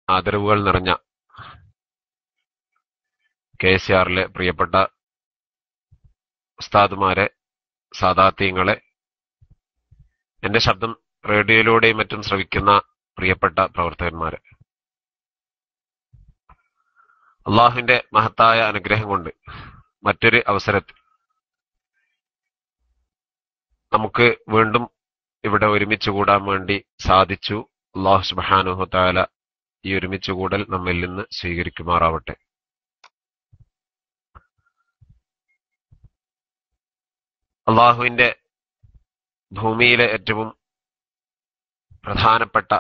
ആദരവുകൾ നിറഞ്ഞ K S ആറിലെ പ്രിയപ്പെട്ട ഉസ്താദുമാരെ സാദാത്യങ്ങളെ എന്റെ ശബ്ദം റേഡിയോയിലൂടെയും മറ്റും ശ്രവിക്കുന്ന പ്രിയപ്പെട്ട പ്രവർത്തകന്മാരെ അള്ളാഹുവിന്റെ മഹത്തായ അനുഗ്രഹം കൊണ്ട് മറ്റൊരു അവസരത്തിൽ നമുക്ക് വീണ്ടും ഇവിടെ ഒരുമിച്ച് കൂടാൻ വേണ്ടി സാധിച്ചു അള്ളാഹു സുബാനുഹു താല ഈ ഒരുമിച്ച് കൂടൽ നമ്മിൽ നിന്ന് സ്വീകരിക്കുമാറാവട്ടെ അള്ളാഹുവിന്റെ ഭൂമിയിലെ ഏറ്റവും പ്രധാനപ്പെട്ട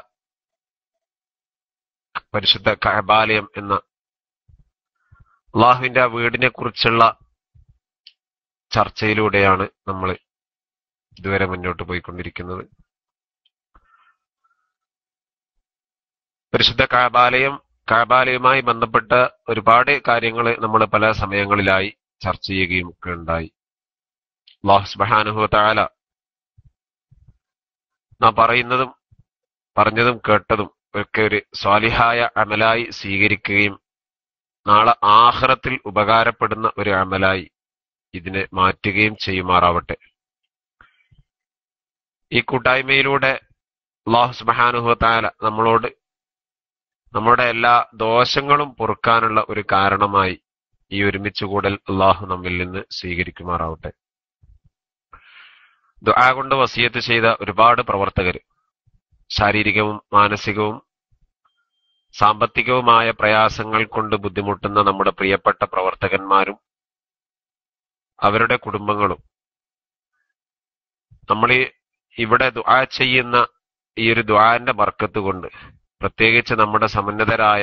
പരിശുദ്ധ കഅബാലയം എന്ന അള്ളാഹുവിന്റെ ആ വീടിനെ കുറിച്ചുള്ള ചർച്ചയിലൂടെയാണ് നമ്മൾ ഇതുവരെ മുന്നോട്ട് പോയിക്കൊണ്ടിരിക്കുന്നത് പരിശുദ്ധ കാബാലയം കാബാലയവുമായി ബന്ധപ്പെട്ട ഒരുപാട് കാര്യങ്ങൾ നമ്മൾ പല സമയങ്ങളിലായി ചർച്ച ചെയ്യുകയും ഒക്കെ ഉണ്ടായി അള്ളാഹു സുബ്ഹാനഹു തആല നാം പറയുന്നതും പറഞ്ഞതും കേട്ടതും ഒക്കെ ഒരു സ്വാലിഹായ അമലായി സ്വീകരിക്കുകയും നാളെ ആഹ്റത്തിൽ ഉപകാരപ്പെടുന്ന ഒരു അമലായി ഇതിനെ മാറ്റുകയും ചെയ്യുമാറാവട്ടെ ഈ കൂട്ടായ്മയിലൂടെ അള്ളാഹു സുബ്ഹാനഹു തആല നമ്മളോട് നമ്മുടെ എല്ലാ ദോഷങ്ങളും പൊറുക്കാനുള്ള ഒരു കാരണമായി ഈ ഒരുമിച്ച് കൂടൽ അള്ളാഹു നമ്മിൽ നിന്ന് സ്വീകരിക്കുമാറാവട്ടെ ദുആ കൊണ്ട് വസിയത്ത് ചെയ്ത ഒരുപാട് പ്രവർത്തകർ ശാരീരികവും മാനസികവും സാമ്പത്തികവുമായ പ്രയാസങ്ങൾ കൊണ്ട് ബുദ്ധിമുട്ടുന്ന നമ്മുടെ പ്രിയപ്പെട്ട പ്രവർത്തകന്മാരും അവരുടെ കുടുംബങ്ങളും നമ്മൾ ഈ ഇവിടെ ദുആ ചെയ്യുന്ന ഈ ഒരു ദുആന്റെ ബർക്കത്ത് കൊണ്ട് പ്രത്യേകിച്ച് നമ്മുടെ സമന്നതരായ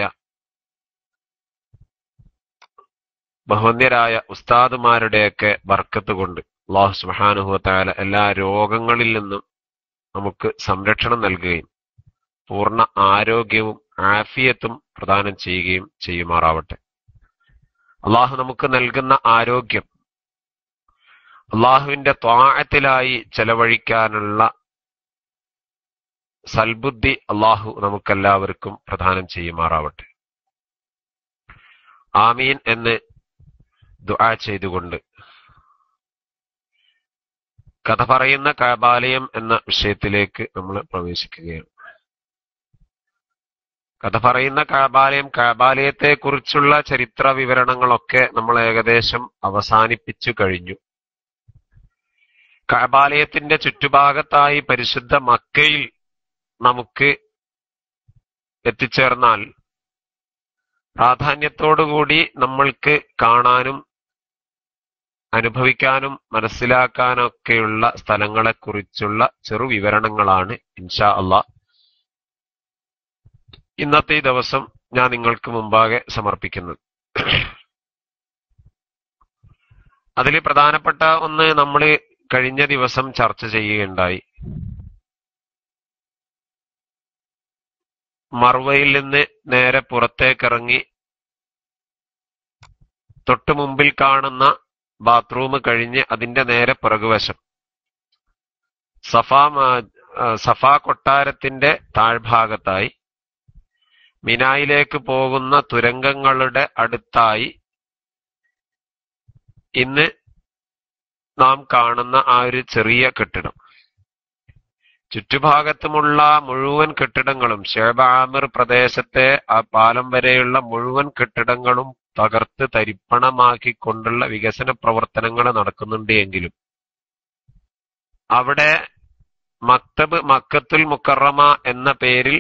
ബഹുന്യരായ ഉസ്താദുമാരുടെയൊക്കെ ബർക്കത്ത് കൊണ്ട് അള്ളാഹു സുബ്ഹാനഹു തആല എല്ലാ രോഗങ്ങളിൽ നിന്നും നമുക്ക് സംരക്ഷണം നൽകുകയും പൂർണ്ണ ആരോഗ്യവും ആഫിയത്തും പ്രദാനം ചെയ്യുകയും ചെയ്യുമാറാവട്ടെ അള്ളാഹു നമുക്ക് നൽകുന്ന ആരോഗ്യം അള്ളാഹുവിന്റെ ത്വാഴത്തിലായി ചെലവഴിക്കാനുള്ള സൽബുദ്ധി അള്ളാഹു നമുക്കെല്ലാവർക്കും പ്രദാനം ചെയ്യുമാറാവട്ടെ ആമീൻ എന്ന് ദുആ ചെയ്തുകൊണ്ട് കഥ പറയുന്ന കാബാലയം എന്ന വിഷയത്തിലേക്ക് നമ്മൾ പ്രവേശിക്കുകയാണ് കഥ പറയുന്ന കാബാലയം കാബാലയത്തെ കുറിച്ചുള്ള ചരിത്ര വിവരണങ്ങളൊക്കെ നമ്മൾ ഏകദേശം അവസാനിപ്പിച്ചു കഴിഞ്ഞു കാബാലയത്തിന്റെ ചുറ്റുഭാഗത്തായി പരിശുദ്ധ മക്കയിൽ നമുക്ക് എത്തിച്ചേർന്നാൽ പ്രാധാന്യത്തോടുകൂടി നമ്മൾക്ക് കാണാനും അനുഭവിക്കാനും മനസ്സിലാക്കാനൊക്കെയുള്ള സ്ഥലങ്ങളെക്കുറിച്ചുള്ള ചെറു വിവരണങ്ങളാണ് ഇൻഷാ അള്ളാ ഇന്നത്തെ ഈ ദിവസം ഞാൻ നിങ്ങൾക്ക് മുമ്പാകെ സമർപ്പിക്കുന്നത് അതിൽ പ്രധാനപ്പെട്ട ഒന്ന് നമ്മൾ കഴിഞ്ഞ ദിവസം ചർച്ച ചെയ്യുകയുണ്ടായി മർവയിൽ നിന്ന് നേരെ പുറത്തേക്കിറങ്ങി തൊട്ടു മുമ്പിൽ കാണുന്ന ബാത്റൂം കഴിഞ്ഞ് അതിന്റെ നേരെ പിറകുവശം സഫാ സഫാ കൊട്ടാരത്തിന്റെ താഴ്ഭാഗത്തായി മിനായിലേക്ക് പോകുന്ന തുരങ്കങ്ങളുടെ അടുത്തായി ഇന്ന് നാം കാണുന്ന ആ ഒരു ചെറിയ കെട്ടിടം ചുറ്റുഭാഗത്തുമുള്ള മുഴുവൻ കെട്ടിടങ്ങളും ഷേബ ആമിർ പ്രദേശത്തെ ആ പാലം വരെയുള്ള മുഴുവൻ കെട്ടിടങ്ങളും തകർത്ത് തരിപ്പണമാക്കിക്കൊണ്ടുള്ള വികസന പ്രവർത്തനങ്ങൾ നടക്കുന്നുണ്ട് എങ്കിലും അവിടെ മക്തബ് മക്കത്തുൽ മുക്കറമ എന്ന പേരിൽ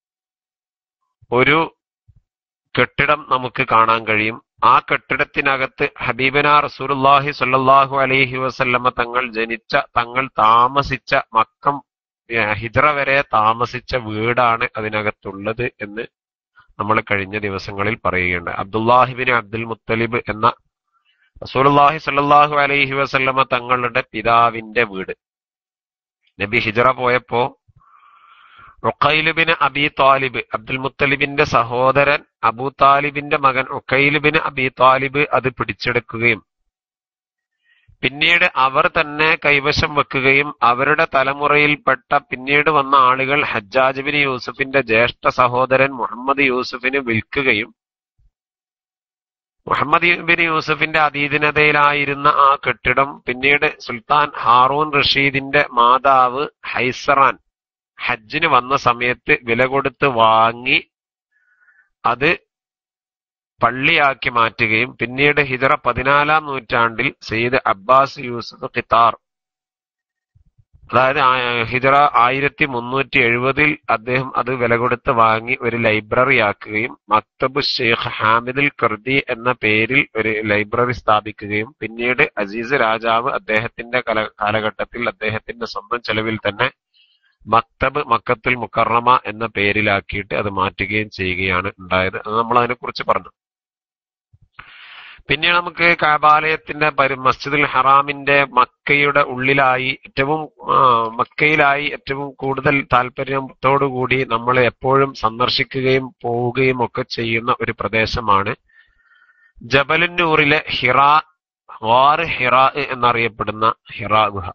ഒരു കെട്ടിടം നമുക്ക് കാണാൻ കഴിയും ആ കെട്ടിടത്തിനകത്ത് ഹബീബന റസൂലുല്ലാഹി സ്വല്ലല്ലാഹു അലൈഹി വസല്ലമ തങ്ങൾ ജനിച്ച തങ്ങൾ താമസിച്ച മക്കം ഹിജ്റ വരെ താമസിച്ച വീടാണ് അതിനകത്തുള്ളത് എന്ന് നമ്മൾ കഴിഞ്ഞ ദിവസങ്ങളിൽ പറയുകയുണ്ട് അബ്ദുല്ലാഹിബിൻ അബ്ദുൽ മുത്തലിബ് എന്ന റസൂലുല്ലാഹി സ്വല്ലല്ലാഹു അലൈഹി വസല്ലമ തങ്ങളുടെ പിതാവിന്റെ വീട് നബി ഹിജ്റ പോയപ്പോ ഉഖൈലുബിന് അബി താലിബ് അബ്ദുൽ മുത്തലിബിന്റെ സഹോദരൻ അബൂ താലിബിന്റെ മകൻ ഉഖൈലുബിന് അബി താലിബ് അത് പിടിച്ചെടുക്കുകയും പിന്നീട് അവർ തന്നെ കൈവശം വെക്കുകയും അവരുടെ തലമുറയിൽപ്പെട്ട പിന്നീട് വന്ന ആളുകൾ ഹജ്ജാജ് ബിൻ യൂസുഫിന്റെ ജ്യേഷ്ഠ സഹോദരൻ മുഹമ്മദ് യൂസുഫിന് വിൽക്കുകയും മുഹമ്മദ് ബിൻ യൂസുഫിന്റെ അധീനതയിലായിരുന്ന ആ കെട്ടിടം പിന്നീട് സുൽത്താൻ ഹാറൂൻ റഷീദിന്റെ മാതാവ് ഹൈസറാൻ ഹജ്ജിന് വന്ന സമയത്ത് വില കൊടുത്ത് വാങ്ങി അത് പള്ളിയാക്കി മാറ്റുകയും പിന്നീട് ഹിജറ പതിനാലാം നൂറ്റാണ്ടിൽ സെയ്ദ് അബ്ബാസ് യൂസുഫ് ഖിത്താർ അതായത് ആ- ഹിജറ ആയിരത്തി മുന്നൂറ്റി എഴുപതിൽ അദ്ദേഹം അത് വില കൊടുത്ത് വാങ്ങി ഒരു ലൈബ്രറി ആക്കുകയും മക്തബ് ഷെയ്ഖ് ഹാമിദുൽ കർദി എന്ന പേരിൽ ഒരു ലൈബ്രറി സ്ഥാപിക്കുകയും പിന്നീട് അസീസ് രാജാവ് അദ്ദേഹത്തിന്റെ കല- കാലഘട്ടത്തിൽ അദ്ദേഹത്തിന്റെ സ്വന്തം ചെലവിൽ തന്നെ മക്തബ് മക്കത്തുൽ മുക്കറമ എന്ന പേരിലാക്കിയിട്ട് അത് മാറ്റുകയും ചെയ്യുകയാണ് ഉണ്ടായത് അത് നമ്മൾ അതിനെക്കുറിച്ച് പറഞ്ഞു പിന്നെ നമുക്ക് കാബാലയത്തിന്റെ പരി മസ്ജിദുൽ ഹറാമിന്റെ മക്കയുടെ ഉള്ളിലായി ഏറ്റവും ആ, മക്കയിലായി ഏറ്റവും കൂടുതൽ താല്പര്യത്തോടുകൂടി നമ്മൾ എപ്പോഴും സന്ദർശിക്കുകയും പോവുകയും ഒക്കെ ചെയ്യുന്ന ഒരു പ്രദേശമാണ് ജബലുന്നൂറിലെ ഹിറ വാറ് ഹിറ എന്നറിയപ്പെടുന്ന ഹിറ ഗുഹ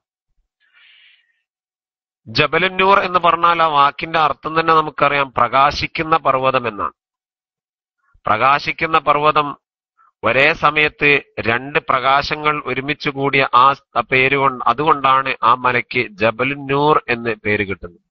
ജബലുന്നൂർ എന്ന് പറഞ്ഞാൽ ആ വാക്കിന്റെ അർത്ഥം തന്നെ നമുക്കറിയാം പ്രകാശിക്കുന്ന പർവ്വതം എന്നാണ് പ്രകാശിക്കുന്ന പർവ്വതം ഒരേ സമയത്ത് രണ്ട് പ്രകാശങ്ങൾ ഒരുമിച്ച് കൂടിയ ആ സ് പേര് കൊണ്ട് അതുകൊണ്ടാണ് ആ മലയ്ക്ക് ജബലുന്നൂർ എന്ന് പേര് കിട്ടുന്നത്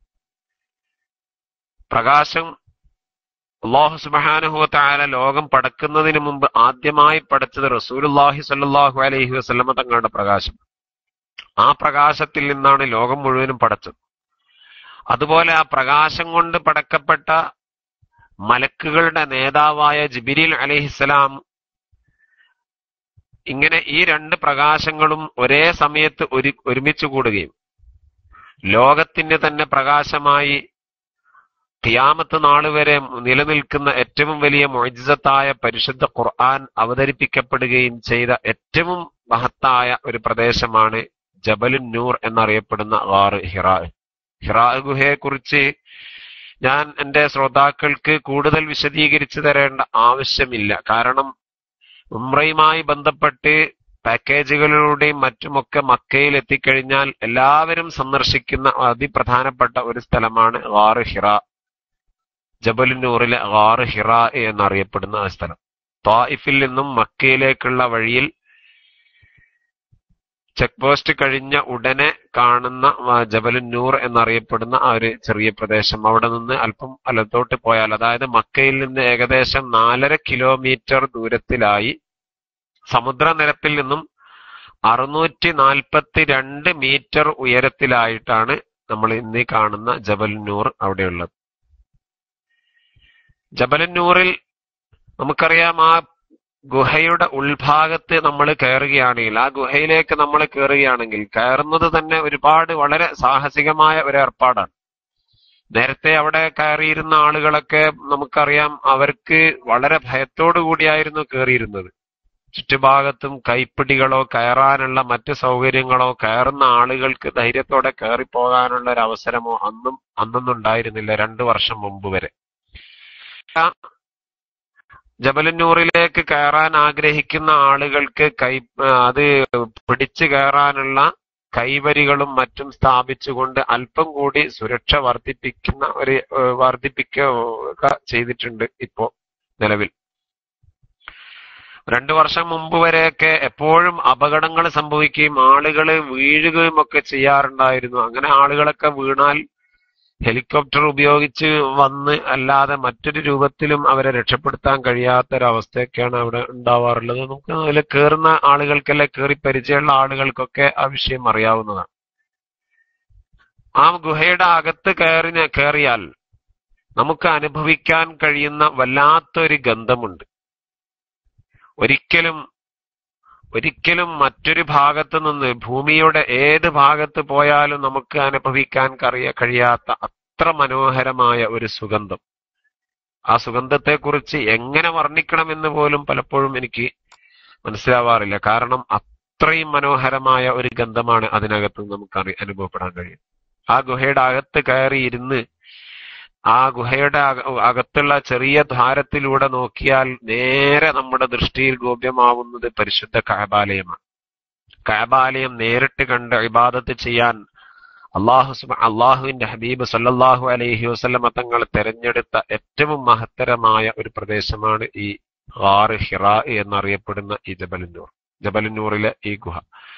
പ്രകാശം അള്ളാഹു സുബാനുഹു താല ലോകം പടക്കുന്നതിന് മുമ്പ് ആദ്യമായി പടച്ചത് റസൂലുല്ലാഹി സല്ലാഹു അലൈഹി വസല്ലമ തങ്ങളുടെ പ്രകാശം ആ പ്രകാശത്തിൽ നിന്നാണ് ലോകം മുഴുവനും പടച്ചത് അതുപോലെ ആ പ്രകാശം കൊണ്ട് പടക്കപ്പെട്ട മലക്കുകളുടെ നേതാവായ ജിബിരിൽ അലഹിസ്സലാം ഇങ്ങനെ ഈ രണ്ട് പ്രകാശങ്ങളും ഒരേ സമയത്ത് ഒരു ഒരുമിച്ച് കൂടുകയും ലോകത്തിന് തന്നെ പ്രകാശമായി ഖിയാമത്ത് നാൾ വരെ നിലനിൽക്കുന്ന ഏറ്റവും വലിയ മൊയ്ജിസത്തായ പരിശുദ്ധ ഖുർആൻ അവതരിപ്പിക്കപ്പെടുകയും ചെയ്ത ഏറ്റവും മഹത്തായ ഒരു പ്രദേശമാണ് ജബലുൻ നൂർ എന്നറിയപ്പെടുന്ന ഗാറ് ഹിറാ ഹിറാ ഗുഹയെ കുറിച്ച് ഞാൻ എന്റെ ശ്രോതാക്കൾക്ക് കൂടുതൽ വിശദീകരിച്ചു തരേണ്ട ആവശ്യമില്ല കാരണം ഉംറയുമായി ബന്ധപ്പെട്ട് പാക്കേജുകളിലൂടെയും മറ്റുമൊക്കെ മക്കയിൽ എത്തിക്കഴിഞ്ഞാൽ എല്ലാവരും സന്ദർശിക്കുന്ന അതിപ്രധാനപ്പെട്ട ഒരു സ്ഥലമാണ് ഗാറ് ഹിറ ജബലുന്നൂറിലെ ഗാറ് ഹിറ എന്നറിയപ്പെടുന്ന ആ സ്ഥലം തായിഫിൽ നിന്നും മക്കയിലേക്കുള്ള വഴിയിൽ ചെക്ക് പോസ്റ്റ് കഴിഞ്ഞ ഉടനെ കാണുന്ന ആ, ജബലുന്നൂർ എന്നറിയപ്പെടുന്ന ആ ഒരു ചെറിയ പ്രദേശം അവിടെ നിന്ന് അല്പം വലത്തോട്ട് പോയാൽ അതായത് മക്കയിൽ നിന്ന് ഏകദേശം നാലര കിലോമീറ്റർ ദൂരത്തിലായി സമുദ്രനിരപ്പിൽ നിന്നും അറുന്നൂറ്റി നാൽപ്പത്തി രണ്ട് മീറ്റർ ഉയരത്തിലായിട്ടാണ് നമ്മൾ ഇന്ന് ഈ കാണുന്ന ജബലുന്നൂർ അവിടെയുള്ളത് ജബലുന്നൂറിൽ നമുക്കറിയാം ആ ഗുഹയുടെ ഉൾഭാഗത്ത് നമ്മൾ കയറുകയാണെങ്കിൽ ആ ഗുഹയിലേക്ക് നമ്മൾ കയറുകയാണെങ്കിൽ കയറുന്നത് തന്നെ ഒരുപാട് വളരെ സാഹസികമായ ഒരു ഏർപ്പാടാണ് നേരത്തെ അവിടെ കയറിയിരുന്ന ആളുകളൊക്കെ നമുക്കറിയാം അവർക്ക് വളരെ ഭയത്തോടു കൂടിയായിരുന്നു കയറിയിരുന്നത് ചുറ്റുഭാഗത്തും കൈപ്പിടികളോ കയറാനുള്ള മറ്റ് സൗകര്യങ്ങളോ കയറുന്ന ആളുകൾക്ക് ധൈര്യത്തോടെ കയറിപ്പോകാനുള്ള ഒരു അവസരമോ അന്നും അന്നൊന്നും ഉണ്ടായിരുന്നില്ല രണ്ടു വർഷം മുമ്പ് വരെ ആ ജബലന്നൂറിലേക്ക് കയറാൻ ആഗ്രഹിക്കുന്ന ആളുകൾക്ക് കൈ അത് പിടിച്ചു കയറാനുള്ള കൈവരികളും മറ്റും സ്ഥാപിച്ചുകൊണ്ട് അല്പം കൂടി സുരക്ഷ വർദ്ധിപ്പിക്കുന്ന ഒരു ഏഹ്, വർദ്ധിപ്പിക്കുക ചെയ്തിട്ടുണ്ട് ഇപ്പോ നിലവിൽ രണ്ടു വർഷം മുമ്പ് വരെയൊക്കെ എപ്പോഴും അപകടങ്ങൾ സംഭവിക്കുകയും ആളുകൾ വീഴുകയും ഒക്കെ ചെയ്യാറുണ്ടായിരുന്നു അങ്ങനെ ആളുകളൊക്കെ വീണാൽ ഹെലികോപ്റ്റർ ഉപയോഗിച്ച് വന്ന് അല്ലാതെ മറ്റൊരു രൂപത്തിലും അവരെ രക്ഷപ്പെടുത്താൻ കഴിയാത്ത ഒരു അവസ്ഥയൊക്കെയാണ് അവിടെ ഉണ്ടാവാറുള്ളത് നമുക്ക് അതിൽ കയറുന്ന ആളുകൾക്കല്ലേ കയറി പരിചയമുള്ള ആളുകൾക്കൊക്കെ ആ വിഷയം അറിയാവുന്നതാണ് ആ ഗുഹയുടെ അകത്ത് കയറി കയറിയാൽ നമുക്ക് അനുഭവിക്കാൻ കഴിയുന്ന വല്ലാത്തൊരു ഗന്ധമുണ്ട് ഒരിക്കലും ഒരിക്കലും മറ്റൊരു ഭാഗത്ത് നിന്ന് ഭൂമിയുടെ ഏത് ഭാഗത്ത് പോയാലും നമുക്ക് അനുഭവിക്കാൻ കഴിയ കഴിയാത്ത അത്ര മനോഹരമായ ഒരു സുഗന്ധം ആ സുഗന്ധത്തെക്കുറിച്ച് എങ്ങനെ വർണ്ണിക്കണമെന്ന് പോലും പലപ്പോഴും എനിക്ക് മനസ്സിലാവാറില്ല കാരണം അത്രയും മനോഹരമായ ഒരു ഗന്ധമാണ് അതിനകത്ത് നമുക്ക് അറി അനുഭവപ്പെടാൻ കഴിയും ആ ഗുഹയുടെ അകത്ത് കയറി ഇരുന്ന് ആ ഗുഹയുടെ അക- അകത്തുള്ള ചെറിയ ദ്വാരത്തിലൂടെ നോക്കിയാൽ നേരെ നമ്മുടെ ദൃഷ്ടിയിൽ ഗോപ്യമാവുന്നത് പരിശുദ്ധ കഅബാലയമാണ് കഅബാലയം നേരിട്ട് കണ്ട് ഇബാദത്ത് ചെയ്യാൻ അള്ളാഹു സുബ അള്ളാഹുവിന്റെ ഹബീബ് സല്ലല്ലാഹു അലൈഹി വസല്ലമ തങ്ങൾ തെരഞ്ഞെടുത്ത ഏറ്റവും മഹത്തരമായ ഒരു പ്രദേശമാണ് ഈ ഗാർ ഹിറാ എന്നറിയപ്പെടുന്ന ഈ ജബലുന്നൂർ ജബലുന്നൂറിലെ ഈ ഗുഹ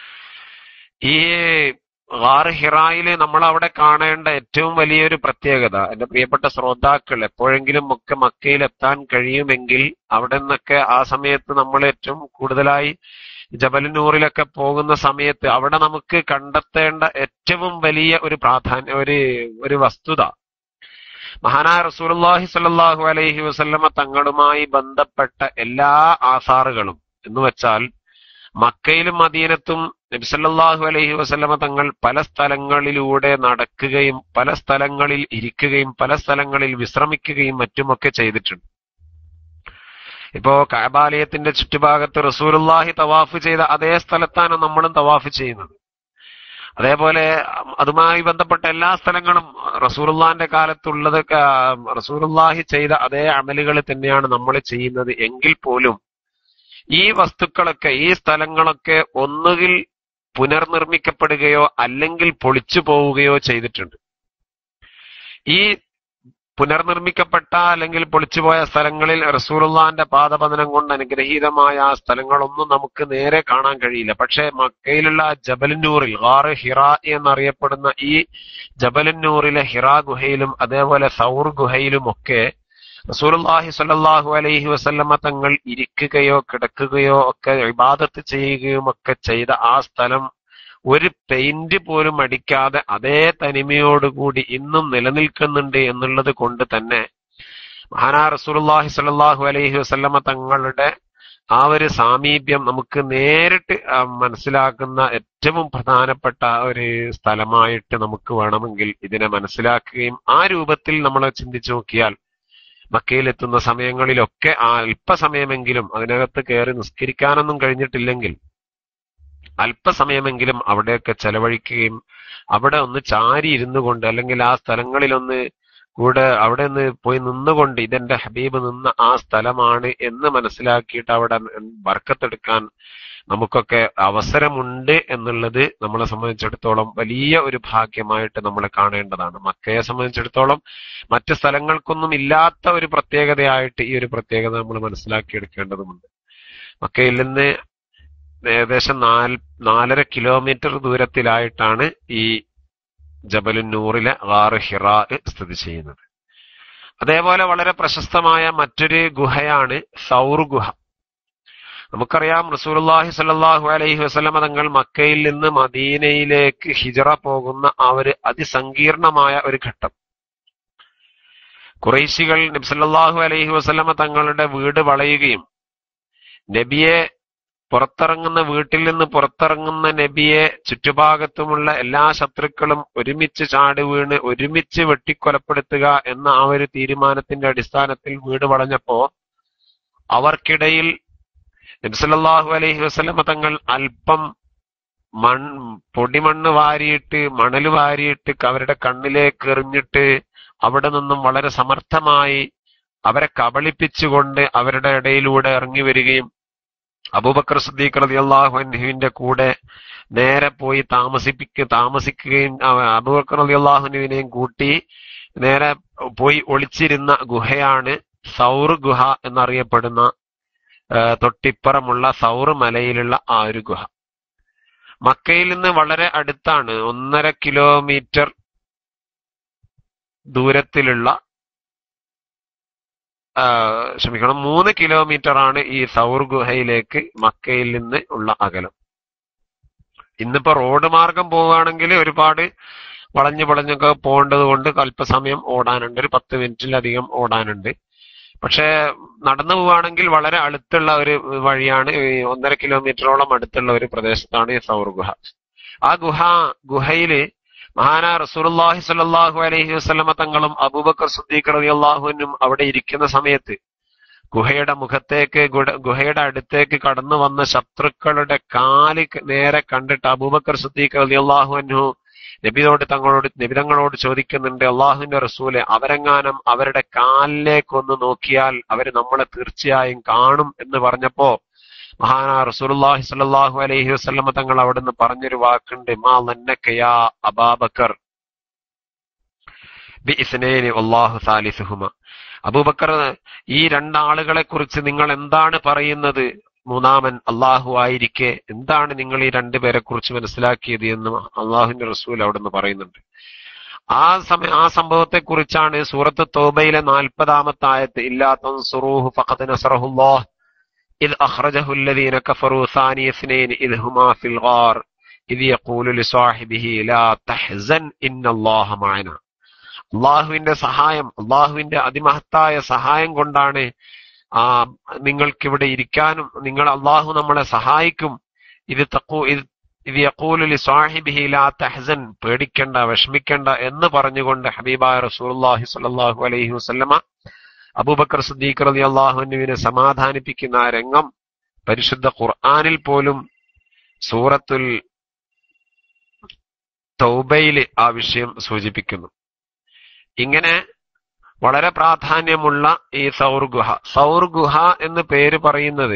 ഈ ഗാർ ഹിറായില് നമ്മൾ അവിടെ കാണേണ്ട ഏറ്റവും വലിയൊരു പ്രത്യേകത എന്റെ പ്രിയപ്പെട്ട ശ്രോതാക്കൾ എപ്പോഴെങ്കിലും ഒക്കെ മക്കയിൽ എത്താൻ കഴിയുമെങ്കിൽ അവിടെ നിന്നൊക്കെ ആ സമയത്ത് നമ്മൾ ഏറ്റവും കൂടുതലായി ജബലുന്നൂറിലൊക്കെ പോകുന്ന സമയത്ത് അവിടെ നമുക്ക് കണ്ടെത്തേണ്ട ഏറ്റവും വലിയ ഒരു പ്രാധാന്യ ഒരു ഒരു വസ്തുത മഹാനായ റസൂലുള്ളാഹി സ്വല്ലല്ലാഹു അലൈഹി വസല്ലമ തങ്ങളുമായി ബന്ധപ്പെട്ട എല്ലാ ആസാറുകളും എന്ന് വെച്ചാൽ മക്കയിലും മദീനത്തും നബിസല്ലാഹു അലൈഹി വസല്ലമ തങ്ങൾ പല സ്ഥലങ്ങളിലൂടെ നടക്കുകയും പല സ്ഥലങ്ങളിൽ ഇരിക്കുകയും പല സ്ഥലങ്ങളിൽ വിശ്രമിക്കുകയും മറ്റുമൊക്കെ ചെയ്തിട്ടുണ്ട് ഇപ്പോ കഅബാലയത്തിന്റെ ചുറ്റുഭാഗത്ത് റസൂലുള്ളാഹി തവാഫ് ചെയ്ത അതേ സ്ഥലത്താണ് നമ്മളും തവാഫ് ചെയ്യുന്നത് അതേപോലെ അതുമായി ബന്ധപ്പെട്ട എല്ലാ സ്ഥലങ്ങളും റസൂലുള്ളാന്റെ കാലത്തുള്ളതൊക്കെ റസൂലുള്ളാഹി ചെയ്ത അതേ അമലുകൾ തന്നെയാണ് നമ്മൾ ചെയ്യുന്നത് എങ്കിൽ പോലും ഈ വസ്തുക്കളൊക്കെ ഈ സ്ഥലങ്ങളൊക്കെ ഒന്നുകിൽ പുനർനിർമ്മിക്കപ്പെടുകയോ അല്ലെങ്കിൽ പൊളിച്ചു പോവുകയോ ചെയ്തിട്ടുണ്ട് ഈ പുനർനിർമ്മിക്കപ്പെട്ട അല്ലെങ്കിൽ പൊളിച്ചുപോയ സ്ഥലങ്ങളിൽ റസൂലുള്ളാന്റെ പാദപതനം കൊണ്ട് അനുഗ്രഹീതമായ ആ സ്ഥലങ്ങളൊന്നും നമുക്ക് നേരെ കാണാൻ കഴിയില്ല പക്ഷേ മക്കയിലുള്ള ജബലന്നൂറിൽ ഗാറ് ഹിറ എന്നറിയപ്പെടുന്ന ഈ ജബലന്നൂറിലെ ഹിറ ഗുഹയിലും അതേപോലെ സൗർ ഗുഹയിലും ഒക്കെ റസൂലുള്ളാഹി സ്വല്ലല്ലാഹു അലൈഹി വസല്ലമ തങ്ങൾ ഇരിക്കുകയോ കിടക്കുകയോ ഒക്കെ ഇബാദത്ത് ചെയ്യുകയും ഒക്കെ ചെയ്ത ആ സ്ഥലം ഒരു പെയിന്റ് പോലും അടിക്കാതെ അതേ തനിമയോടുകൂടി ഇന്നും നിലനിൽക്കുന്നുണ്ട് എന്നുള്ളത് കൊണ്ട് തന്നെ മഹാനാ റസൂലുള്ളാഹി സ്വല്ലല്ലാഹു അലൈഹി വസല്ലമ തങ്ങളുടെ ആ ഒരു സാമീപ്യം നമുക്ക് നേരിട്ട് മനസ്സിലാക്കുന്ന ഏറ്റവും പ്രധാനപ്പെട്ട ഒരു സ്ഥലമായിട്ട് നമുക്ക് വേണമെങ്കിൽ ഇതിനെ മനസ്സിലാക്കുകയും ആ രൂപത്തിൽ നമ്മൾ ചിന്തിച്ചു നോക്കിയാൽ മക്കയിലെത്തുന്ന സമയങ്ങളിലൊക്കെ ആ അല്പസമയമെങ്കിലും അതിനകത്ത് കയറി നിസ്കരിക്കാനൊന്നും കഴിഞ്ഞിട്ടില്ലെങ്കിൽ അല്പസമയമെങ്കിലും അവിടെയൊക്കെ ചെലവഴിക്കുകയും അവിടെ ഒന്ന് ചാരി ഇരുന്നു കൊണ്ട് അല്ലെങ്കിൽ ആ സ്ഥലങ്ങളിലൊന്ന് കൂടെ അവിടെ നിന്ന് പോയി നിന്നുകൊണ്ട് ഇതെന്റെ ഹബീബ് നിന്ന ആ സ്ഥലമാണ് എന്ന് മനസ്സിലാക്കിയിട്ട് അവിടെ വർക്കത്തെടുക്കാൻ നമുക്കൊക്കെ അവസരമുണ്ട് എന്നുള്ളത് നമ്മളെ സംബന്ധിച്ചിടത്തോളം വലിയ ഒരു ഭാഗ്യമായിട്ട് നമ്മൾ കാണേണ്ടതാണ് മക്കയെ സംബന്ധിച്ചിടത്തോളം മറ്റ് സ്ഥലങ്ങൾക്കൊന്നും ഇല്ലാത്ത ഒരു പ്രത്യേകതയായിട്ട് ഈ ഒരു പ്രത്യേകത നമ്മൾ മനസ്സിലാക്കിയെടുക്കേണ്ടതുണ്ട് മക്കയിൽ നിന്ന് ഏകദേശം നാല് നാലര കിലോമീറ്റർ ദൂരത്തിലായിട്ടാണ് ഈ ജബലുന്നൂറിലെ ഗാറ് ഹിറാ സ്ഥിതി ചെയ്യുന്നത് അതേപോലെ വളരെ പ്രശസ്തമായ മറ്റൊരു ഗുഹയാണ് സൗർ ഗുഹ നമുക്കറിയാം റസൂലുള്ളാഹി സ്വല്ലല്ലാഹു അലൈഹി വസല്ലമ തങ്ങൾ മക്കയിൽ നിന്ന് മദീനയിലേക്ക് ഹിജറ പോകുന്ന ആ ഒരു അതിസങ്കീർണമായ ഒരു ഘട്ടം കുറേശികൾ നബി സല്ലല്ലാഹു അലൈഹി വസല്ലമ തങ്ങളുടെ വീട് വളയുകയും നബിയെ പുറത്തിറങ്ങുന്ന വീട്ടിൽ നിന്ന് പുറത്തിറങ്ങുന്ന നബിയെ ചുറ്റുഭാഗത്തുമുള്ള എല്ലാ ശത്രുക്കളും ഒരുമിച്ച് ചാടി വീണ് ഒരുമിച്ച് വെട്ടിക്കൊലപ്പെടുത്തുക എന്ന ആ ഒരു തീരുമാനത്തിന്റെ അടിസ്ഥാനത്തിൽ വീട് വളഞ്ഞപ്പോ അവർക്കിടയിൽ നബ്സല്ലാഹു അലൈഹി വസ്ലമ തങ്ങൾ അല്പം മൺ പൊടിമണ്ണ് വാരിയിട്ട് മണൽ വാരിയിട്ട് അവരുടെ കണ്ണിലേക്ക് എറിഞ്ഞിട്ട് അവിടെ നിന്നും വളരെ സമർത്ഥമായി അവരെ കബളിപ്പിച്ചുകൊണ്ട് അവരുടെ ഇടയിലൂടെ ഇറങ്ങി വരികയും അബൂബക്കർ സിദ്ദീഖ് റതി അള്ളാഹു അൻഹുവിന്റെ കൂടെ നേരെ പോയി താമസിപ്പിക്ക താമസിക്കുകയും അബൂബക്കർ റതി അള്ളാഹുനുവിനെയും കൂട്ടി നേരെ പോയി ഒളിച്ചിരുന്ന ഗുഹയാണ് സൗർ ഗുഹ എന്നറിയപ്പെടുന്ന തൊട്ടിപ്പുറമുള്ള സൗർ മലയിലുള്ള ആ ഒരു ഗുഹ മക്കയിൽ നിന്ന് വളരെ അടുത്താണ് ഒന്നര കിലോമീറ്റർ ദൂരത്തിലുള്ള ക്ഷമിക്കണം മൂന്ന് കിലോമീറ്റർ ആണ് ഈ സൗർ ഗുഹയിലേക്ക് മക്കയിൽ നിന്ന് ഉള്ള അകലം ഇന്നിപ്പോ റോഡ് മാർഗം പോവുകയാണെങ്കിൽ ഒരുപാട് വളഞ്ഞു വളഞ്ഞൊക്കെ പോകേണ്ടത് കൊണ്ട് അല്പസമയം ഓടാനുണ്ട് ഒരു പത്ത് മിനിറ്റിലധികം ഓടാനുണ്ട് പക്ഷെ നടന്നു പോവുകയാണെങ്കിൽ വളരെ അടുത്തുള്ള ഒരു വഴിയാണ് ഒന്നര കിലോമീറ്ററോളം അടുത്തുള്ള ഒരു പ്രദേശത്താണ് ഈ സൗർ ഗുഹ ആ ഗുഹ ഗുഹയില് മഹാന റസൂലുള്ളാഹി സ്വല്ലല്ലാഹു അലൈഹി വസല്ലമ തങ്ങളും അബൂബക്കർ സിദ്ദീഖ് റളിയല്ലാഹുവിനും അവിടെ ഇരിക്കുന്ന സമയത്ത് ഗുഹയുടെ മുഖത്തേക്ക് ഗുഹയുടെ അടുത്തേക്ക് കടന്നു വന്ന ശത്രുക്കളുടെ കാല് നേരെ കണ്ടിട്ട് അബൂബക്കർ സിദ്ദീഖ് റളിയല്ലാഹു അൻഹു നബിയോട് തങ്ങളോട് നബിതങ്ങളോട് ചോദിക്കുന്നുണ്ട് അള്ളാഹുവിന്റെ റസൂലെ അവരെങ്ങാനും അവരുടെ കാലിലേക്ക് ഒന്ന് നോക്കിയാൽ അവര് നമ്മളെ തീർച്ചയായും കാണും എന്ന് പറഞ്ഞപ്പോ മഹാനാ റസൂലുള്ളാഹി സ്വല്ലല്ലാഹു അലൈഹി വസല്ലമ തങ്ങൾ അവിടുന്ന് പറഞ്ഞൊരു വാക്കുണ്ട് മാ ലന്നക്കയാ അബാബക്കർ ബി ഇസ്നൈനി അല്ലാഹു സാലിസുഹുമ അബൂബക്കർ ഈ രണ്ടാളുകളെ കുറിച്ച് നിങ്ങൾ എന്താണ് പറയുന്നത് മൂന്നാമൻ അള്ളാഹു ആയിരിക്കെ എന്താണ് നിങ്ങൾ ഈ രണ്ടുപേരെ കുറിച്ച് മനസ്സിലാക്കിയത് എന്ന് അള്ളാഹുവിന്റെ റസൂൽ അവിടുന്ന് പറയുന്നുണ്ട് ആ സമയ ആ സംഭവത്തെ കുറിച്ചാണ് സൂറത്ത് തോബയിലെ നാൽപ്പതാമത്തെ ആയത്ത് ഇല്ലാത്ത സുറൂഹു ഫഖദ് നസറഹുല്ലാഹ് إذ أخرجه الذين كفروا ثاني اثنين إذ هما في الغار إذ يقول لصاحبه لا تحزن إن الله معنا അള്ളാഹുവിന്റെ സഹായം അള്ളാഹുവിന്റെ അതിമഹത്തായ സഹായം കൊണ്ടാണ് ആ നിങ്ങൾക്കിവിടെ ഇരിക്കാനും നിങ്ങൾ അള്ളാഹു നമ്മളെ സഹായിക്കും ഇത് തക്കൂ ഇത് ഇത് യക്കൂലി സാഹിബിഹി ലാ തഹസൻ പേടിക്കണ്ട വിഷമിക്കണ്ട എന്ന് പറഞ്ഞുകൊണ്ട് ഹബീബായ റസൂലുള്ളാഹി സ്വല്ലല്ലാഹു അലൈഹി വസല്ലമ അബൂബക്കർ സിദ്ദീഖ് റളി അള്ളാഹുവിനെ സമാധാനിപ്പിക്കുന്ന ആ രംഗം പരിശുദ്ധ ഖുർആനിൽ പോലും സൂറത്തുൽ തൗബയിൽ ആ വിഷയം സൂചിപ്പിക്കുന്നു ഇങ്ങനെ വളരെ പ്രാധാന്യമുള്ള ഈ സൗർ ഗുഹ സൗർ ഗുഹ എന്ന് പേര് പറയുന്നത്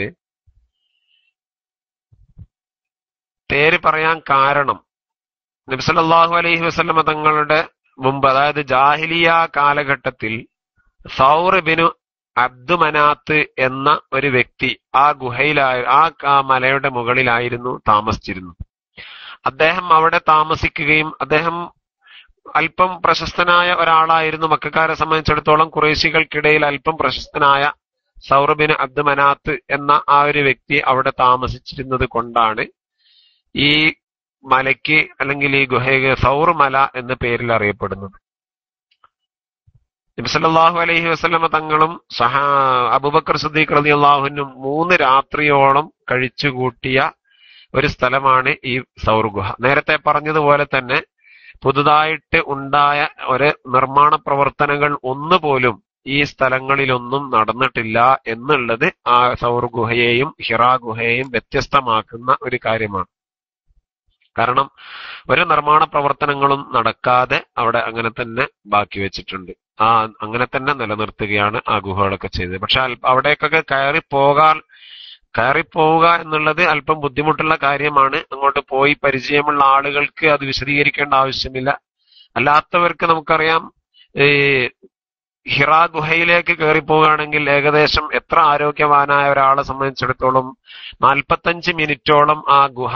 പേര് പറയാൻ കാരണം നബ്സലല്ലാഹു അലൈഹി വസല്ലമ തങ്ങളുടെ മുമ്പ് അതായത് ജാഹിലിയ കാലഘട്ടത്തിൽ സൗർ ബിനു അബ്ദുമനാത്ത് എന്ന ഒരു വ്യക്തി ആ ഗുഹയിലായി ആ ആ മലയുടെ മുകളിലായിരുന്നു താമസിച്ചിരുന്നത് അദ്ദേഹം അവിടെ താമസിക്കുകയും അദ്ദേഹം അല്പം പ്രശസ്തനായ ഒരാളായിരുന്നു മക്കാരെ സംബന്ധിച്ചിടത്തോളം കുറേശികൾക്കിടയിൽ അല്പം പ്രശസ്തനായ സൗറബിന് അബ്ദുമനാത്ത് എന്ന ആ ഒരു വ്യക്തി അവിടെ താമസിച്ചിരുന്നത് കൊണ്ടാണ് ഈ മലയ്ക്ക് അല്ലെങ്കിൽ ഈ ഗുഹയ്ക്ക് സൗർ മല എന്ന പേരിൽ അറിയപ്പെടുന്നത് നബിസല്ലാഹു അലൈഹി വസ്ലമ തങ്ങളും സഹാ അബുബക്കർ സുദ്ദീഖ് റലി അള്ളാഹുനും മൂന്ന് രാത്രിയോളം കഴിച്ചുകൂട്ടിയ ഒരു സ്ഥലമാണ് ഈ സൗർ ഗുഹ നേരത്തെ പറഞ്ഞതുപോലെ തന്നെ പുതുതായിട്ട് ഉണ്ടായ ഒരു നിർമ്മാണ പ്രവർത്തനങ്ങൾ ഒന്നുപോലും ഈ സ്ഥലങ്ങളിലൊന്നും നടന്നിട്ടില്ല എന്നുള്ളത് ആ സൗർ ഗുഹയെയും ഹിറാ ഗുഹയെയും വ്യത്യസ്തമാക്കുന്ന ഒരു കാര്യമാണ് കാരണം ഒരു നിർമ്മാണ പ്രവർത്തനങ്ങളും നടക്കാതെ അവിടെ അങ്ങനെ തന്നെ ബാക്കി വെച്ചിട്ടുണ്ട് ആ അങ്ങനെ തന്നെ നിലനിർത്തുകയാണ് ആ ഗുഹകളൊക്കെ ചെയ്തത് പക്ഷെ അവിടേക്കൊക്കെ കയറി പോകാൻ കയറി പോവുക എന്നുള്ളത് അല്പം ബുദ്ധിമുട്ടുള്ള കാര്യമാണ് അങ്ങോട്ട് പോയി പരിചയമുള്ള ആളുകൾക്ക് അത് വിശദീകരിക്കേണ്ട ആവശ്യമില്ല അല്ലാത്തവർക്ക് നമുക്കറിയാം ഈ ഹിറാ ഗുഹയിലേക്ക് കയറി പോവുകയാണെങ്കിൽ ഏകദേശം എത്ര ആരോഗ്യവാനായ ഒരാളെ സംബന്ധിച്ചിടത്തോളം നാൽപ്പത്തഞ്ച് മിനിറ്റോളം ആ ഗുഹ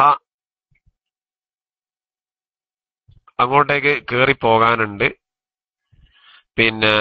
അങ്ങോട്ടേക്ക് കയറി പോകാനുണ്ട് പിന്നെ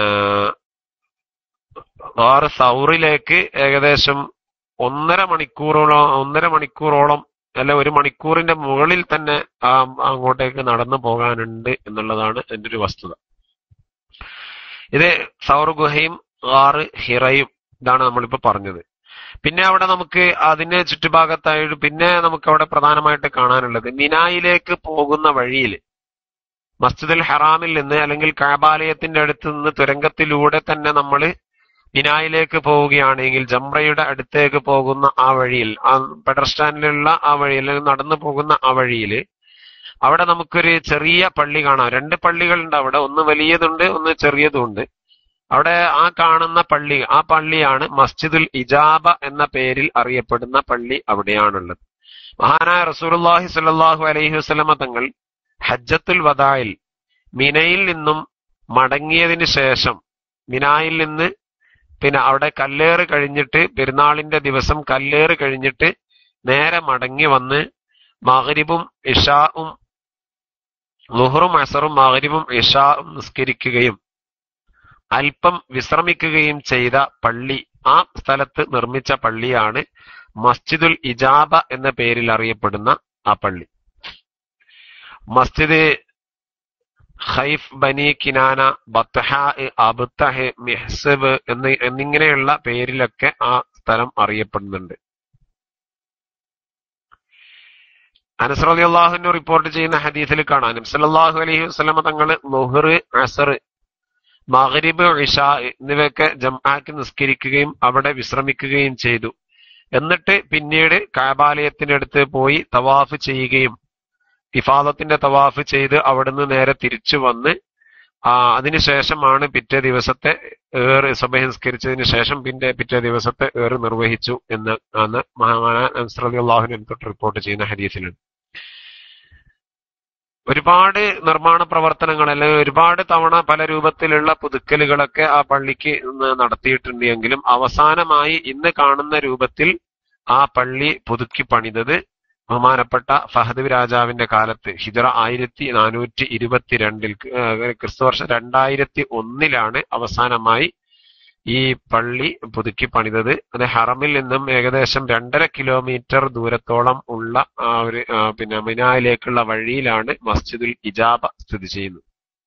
ആറ് സൗറിലേക്ക് ഏകദേശം ഒന്നര മണിക്കൂറോളം ഒന്നര മണിക്കൂറോളം അല്ല ഒരു മണിക്കൂറിന്റെ മുകളിൽ തന്നെ ആ അങ്ങോട്ടേക്ക് നടന്നു പോകാനുണ്ട് എന്നുള്ളതാണ് എൻ്റെ ഒരു വസ്തുത ഇത് സൗർ ഗുഹയും ആറ് ഹിറയും ഇതാണ് നമ്മളിപ്പോ പറഞ്ഞത് പിന്നെ അവിടെ നമുക്ക് അതിന്റെ ചുറ്റുഭാഗത്തായിട്ട് പിന്നെ നമുക്ക് അവിടെ പ്രധാനമായിട്ട് കാണാനുള്ളത് മിനായിലേക്ക് പോകുന്ന വഴിയിൽ മസ്ജിദുൽ ഹറാമിൽ നിന്ന് അല്ലെങ്കിൽ കാബാലയത്തിന്റെ അടുത്ത് നിന്ന് തുരങ്കത്തിലൂടെ തന്നെ നമ്മൾ മിനായിലേക്ക് പോവുകയാണെങ്കിൽ ജംറയുടെ അടുത്തേക്ക് പോകുന്ന ആ വഴിയിൽ ആ പെഡർ സ്റ്റാൻഡിലുള്ള ആ വഴിയിൽ നടന്നു പോകുന്ന ആ വഴിയിൽ അവിടെ നമുക്കൊരു ചെറിയ പള്ളി കാണാം രണ്ട് പള്ളികളുണ്ട് അവിടെ ഒന്ന് വലിയതുണ്ട് ഒന്ന് ചെറിയതുണ്ട് അവിടെ ആ കാണുന്ന പള്ളി ആ പള്ളിയാണ് മസ്ജിദുൽ ഇജാബ എന്ന പേരിൽ അറിയപ്പെടുന്ന പള്ളി അവിടെയാണുള്ളത് മഹാനായ റസൂലുള്ളാഹി സ്വല്ലല്ലാഹു അലൈഹി വസല്ലമ തങ്ങൾ ഹജ്ജത്തുൽ വദായിൽ മിനയിൽ നിന്നും മടങ്ങിയതിന് ശേഷം മിനായിൽ നിന്ന് പിന്നെ അവിടെ കല്ലേറ് കഴിഞ്ഞിട്ട് പെരുന്നാളിന്റെ ദിവസം കല്ലേറ് കഴിഞ്ഞിട്ട് നേരെ മടങ്ങി വന്ന് മകരിബും ഇഷാവും ലുഹറും അസറും മകരിബും ഇഷാവും നിസ്കരിക്കുകയും അല്പം വിശ്രമിക്കുകയും ചെയ്ത പള്ളി ആ സ്ഥലത്ത് നിർമ്മിച്ച പള്ളിയാണ് മസ്ജിദുൽ ഇജാബ എന്ന പേരിൽ അറിയപ്പെടുന്ന ആ പള്ളി മസ്ജിദ് ഖൈഫ് ബനി കിനാന ബത്ഹ അബ്തഹ് മിഹ്സബ് എന്ന് എന്നിങ്ങനെയുള്ള പേരിലൊക്കെ ആ സ്ഥലം അറിയപ്പെടുന്നുണ്ട് അനസ് റളിയല്ലാഹു റിപ്പോർട്ട് ചെയ്യുന്ന ഹദീസിൽ കാണാം നബി സല്ലല്ലാഹു അലൈഹി വസല്ലമ തങ്ങള് ലുഹർ അസർ മഗ്രിബ് ഇഷാ എന്നിവയൊക്കെ ജംആക്ക് നിസ്കരിക്കുകയും അവിടെ വിശ്രമിക്കുകയും ചെയ്തു എന്നിട്ട് പിന്നീട് കാബാലയത്തിനടുത്ത് പോയി തവാഫ് ചെയ്യുകയും ഇഫാദത്തിന്റെ തവാഫ് ചെയ്ത് അവിടുന്ന് നേരെ തിരിച്ചു വന്ന് ആ അതിനുശേഷമാണ് പിറ്റേ ദിവസത്തെ ഏറ് സഭഹിസ്കരിച്ചതിന് ശേഷം പിന്നെ പിറ്റേ ദിവസത്തെ ഏറ് നിർവഹിച്ചു എന്ന് ആണ് മഹാമാനാഹുവിനെ തൊട്ട് റിപ്പോർട്ട് ചെയ്യുന്ന ഹദീസിലുണ്ട് ഒരുപാട് നിർമ്മാണ പ്രവർത്തനങ്ങൾ അല്ലെങ്കിൽ ഒരുപാട് തവണ പല രൂപത്തിലുള്ള പുതുക്കലുകളൊക്കെ ആ പള്ളിക്ക് ഇന്ന് നടത്തിയിട്ടുണ്ട് എങ്കിലും അവസാനമായി ഇന്ന് കാണുന്ന രൂപത്തിൽ ആ പള്ളി പുതുക്കി പണിതത് ബഹുമാനപ്പെട്ട ഫഹദ് രാജാവിന്റെ കാലത്ത് ഹിജറ ആയിരത്തി നാനൂറ്റി ഇരുപത്തിരണ്ടിൽ ക്രിസ്തുവർഷം രണ്ടായിരത്തി ഒന്നിലാണ് അവസാനമായി ഈ പള്ളി പുതുക്കി പണിതത് അത് ഹറമിൽ നിന്നും ഏകദേശം രണ്ടര കിലോമീറ്റർ ദൂരത്തോളം ഉള്ള ആ ഒരു ആ, പിന്നെ മിനായിലേക്കുള്ള വഴിയിലാണ് മസ്ജിദുൽ ഇജാബ സ്ഥിതി ചെയ്യുന്നത്